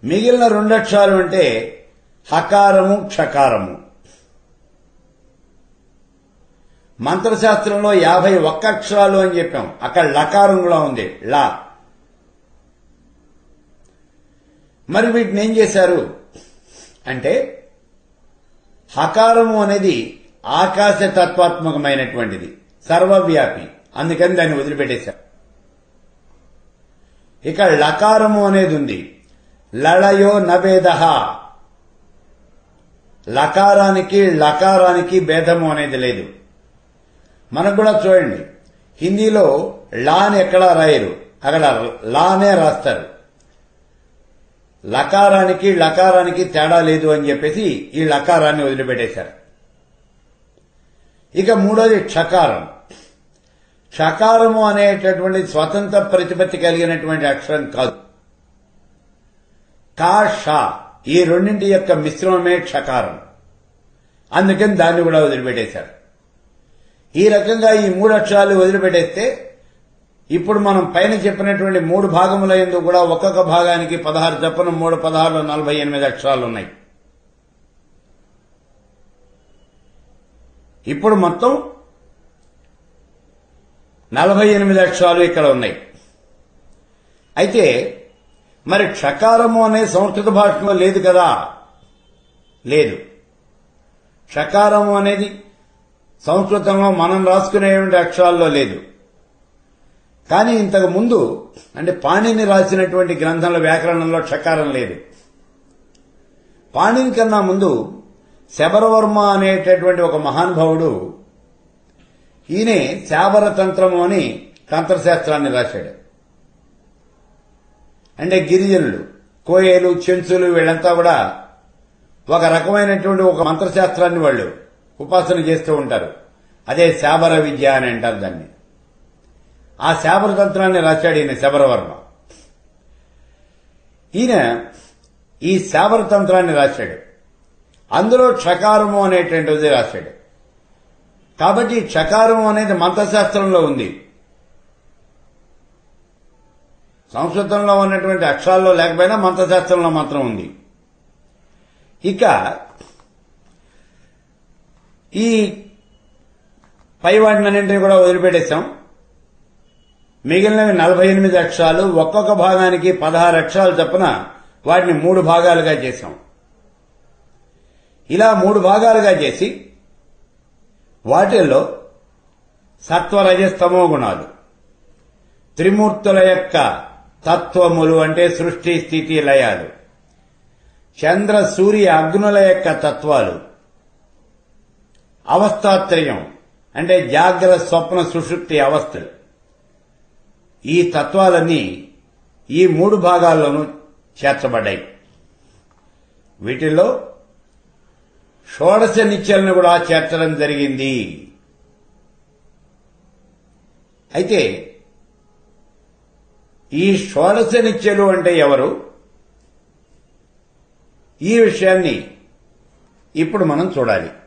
మిగిలిన రెండు అక్షరాలు అంటే హకారము క్షకారము మంత్రశాస్త్రంలో యాభై ఒక్క అక్షరాలు అని చెప్పాం అక్కడ లకారం కూడా ఉంది లా మరి వీటిని ఏం చేశారు అంటే హకారము అనేది ఆకాశ తత్వాత్మకమైనటువంటిది సర్వవ్యాపి అందుకని దాన్ని వదిలిపెట్టేశారు ఇక లకారము అనేది ఉంది లళయో నభేద లకారానికి లకారానికి భేదము అనేది లేదు మనకు కూడా చూడండి హిందీలో లాని ఎక్కడా రాయరు అక్కడ లానే రాస్తారు లకారానికి లకారానికి తేడా లేదు అని చెప్పేసి ఈ లకారాన్ని వదిలిపెట్టేశారు ఇక మూడోది క్షకారం క్షకారము అనేటటువంటి స్వతంత్ర ప్రతిపత్తి కలిగినటువంటి అక్షరం కాదు కా షా ఈ రెండింటి యొక్క మిశ్రమమే క్షకారం అందుకని దాన్ని కూడా వదిలిపెట్టేశారు ఈ రకంగా ఈ మూడు అక్షరాలు వదిలిపెట్టేస్తే ఇప్పుడు మనం పైన చెప్పినటువంటి మూడు భాగముల ఎందు కూడా ఒక్కొక్క భాగానికి పదహారు చొప్పున మూడు పదహారు నలభై ఎనిమిది అక్షరాలు ఉన్నాయి ఇప్పుడు మొత్తం నలభై ఎనిమిది అక్షరాలు ఇక్కడ ఉన్నాయి అయితే మరి క్షకారము అనే సంస్కృత భాషలో లేదు కదా లేదు క్షకారము అనేది సంస్కృతంలో మనం రాసుకునేటువంటి అక్షరాల్లో లేదు కానీ ఇంతకు ముందు అంటే పాణిని రాసినటువంటి గ్రంథంలో వ్యాకరణంలో క్షకారం లేదు పాణిని కన్నా ముందు శబరవర్మ అనేటటువంటి ఒక మహానుభావుడు ఈయనే శాబర తంత్రము అని తంత్రశాస్త్రాన్ని రాశాడు అంటే గిరిజనులు కోయేలు చెంచులు వీళ్ళంతా కూడా ఒక రకమైనటువంటి ఒక మంత్రశాస్త్రాన్ని వాళ్ళు ఉపాసన చేస్తూ ఉంటారు అదే శాబర విద్య అని అంటారు దాన్ని ఆ శాబర తంత్రాన్ని రాశాడు ఈయన శబరవర్మ ఈయన ఈ శాబర తంత్రాన్ని రాశాడు అందులో క్షకారము అనేటువంటిది రాశాడు కాబట్టి క్షకారము అనేది మంత్రశాస్త్రంలో ఉంది సంస్కృతంలో ఉన్నటువంటి అక్షరాల్లో లేకపోయినా మంత్రశాస్త్రంలో మాత్రం ఉంది ఇక ఈ పై వాటినన్నింటినీ కూడా వదిలిపెట్టేశాం మిగిలినవి నలభై ఎనిమిది అక్షరాలు ఒక్కొక్క భాగానికి పదహారు అక్షరాలు చొప్పున వాటిని మూడు భాగాలుగా చేశాం ఇలా మూడు భాగాలుగా చేసి వాటిల్లో సత్వరజస్తమో గుణాలు త్రిమూర్తుల యొక్క తత్వములు అంటే సృష్టి స్థితి లయాలు చంద్ర సూర్య అగ్నుల యొక్క తత్వాలు అవస్థాత్రయం అంటే జాగ్రత్త స్వప్న సుషుప్తి అవస్థలు ఈ తత్వాలన్నీ ఈ మూడు భాగాల్లోనూ చేర్చబడ్డాయి వీటిల్లో షోడశ నిత్యాలను కూడా చేర్చడం జరిగింది అయితే ఈ షోడశ నిత్యలు అంటే ఎవరు ఈ విషయాన్ని ఇప్పుడు మనం చూడాలి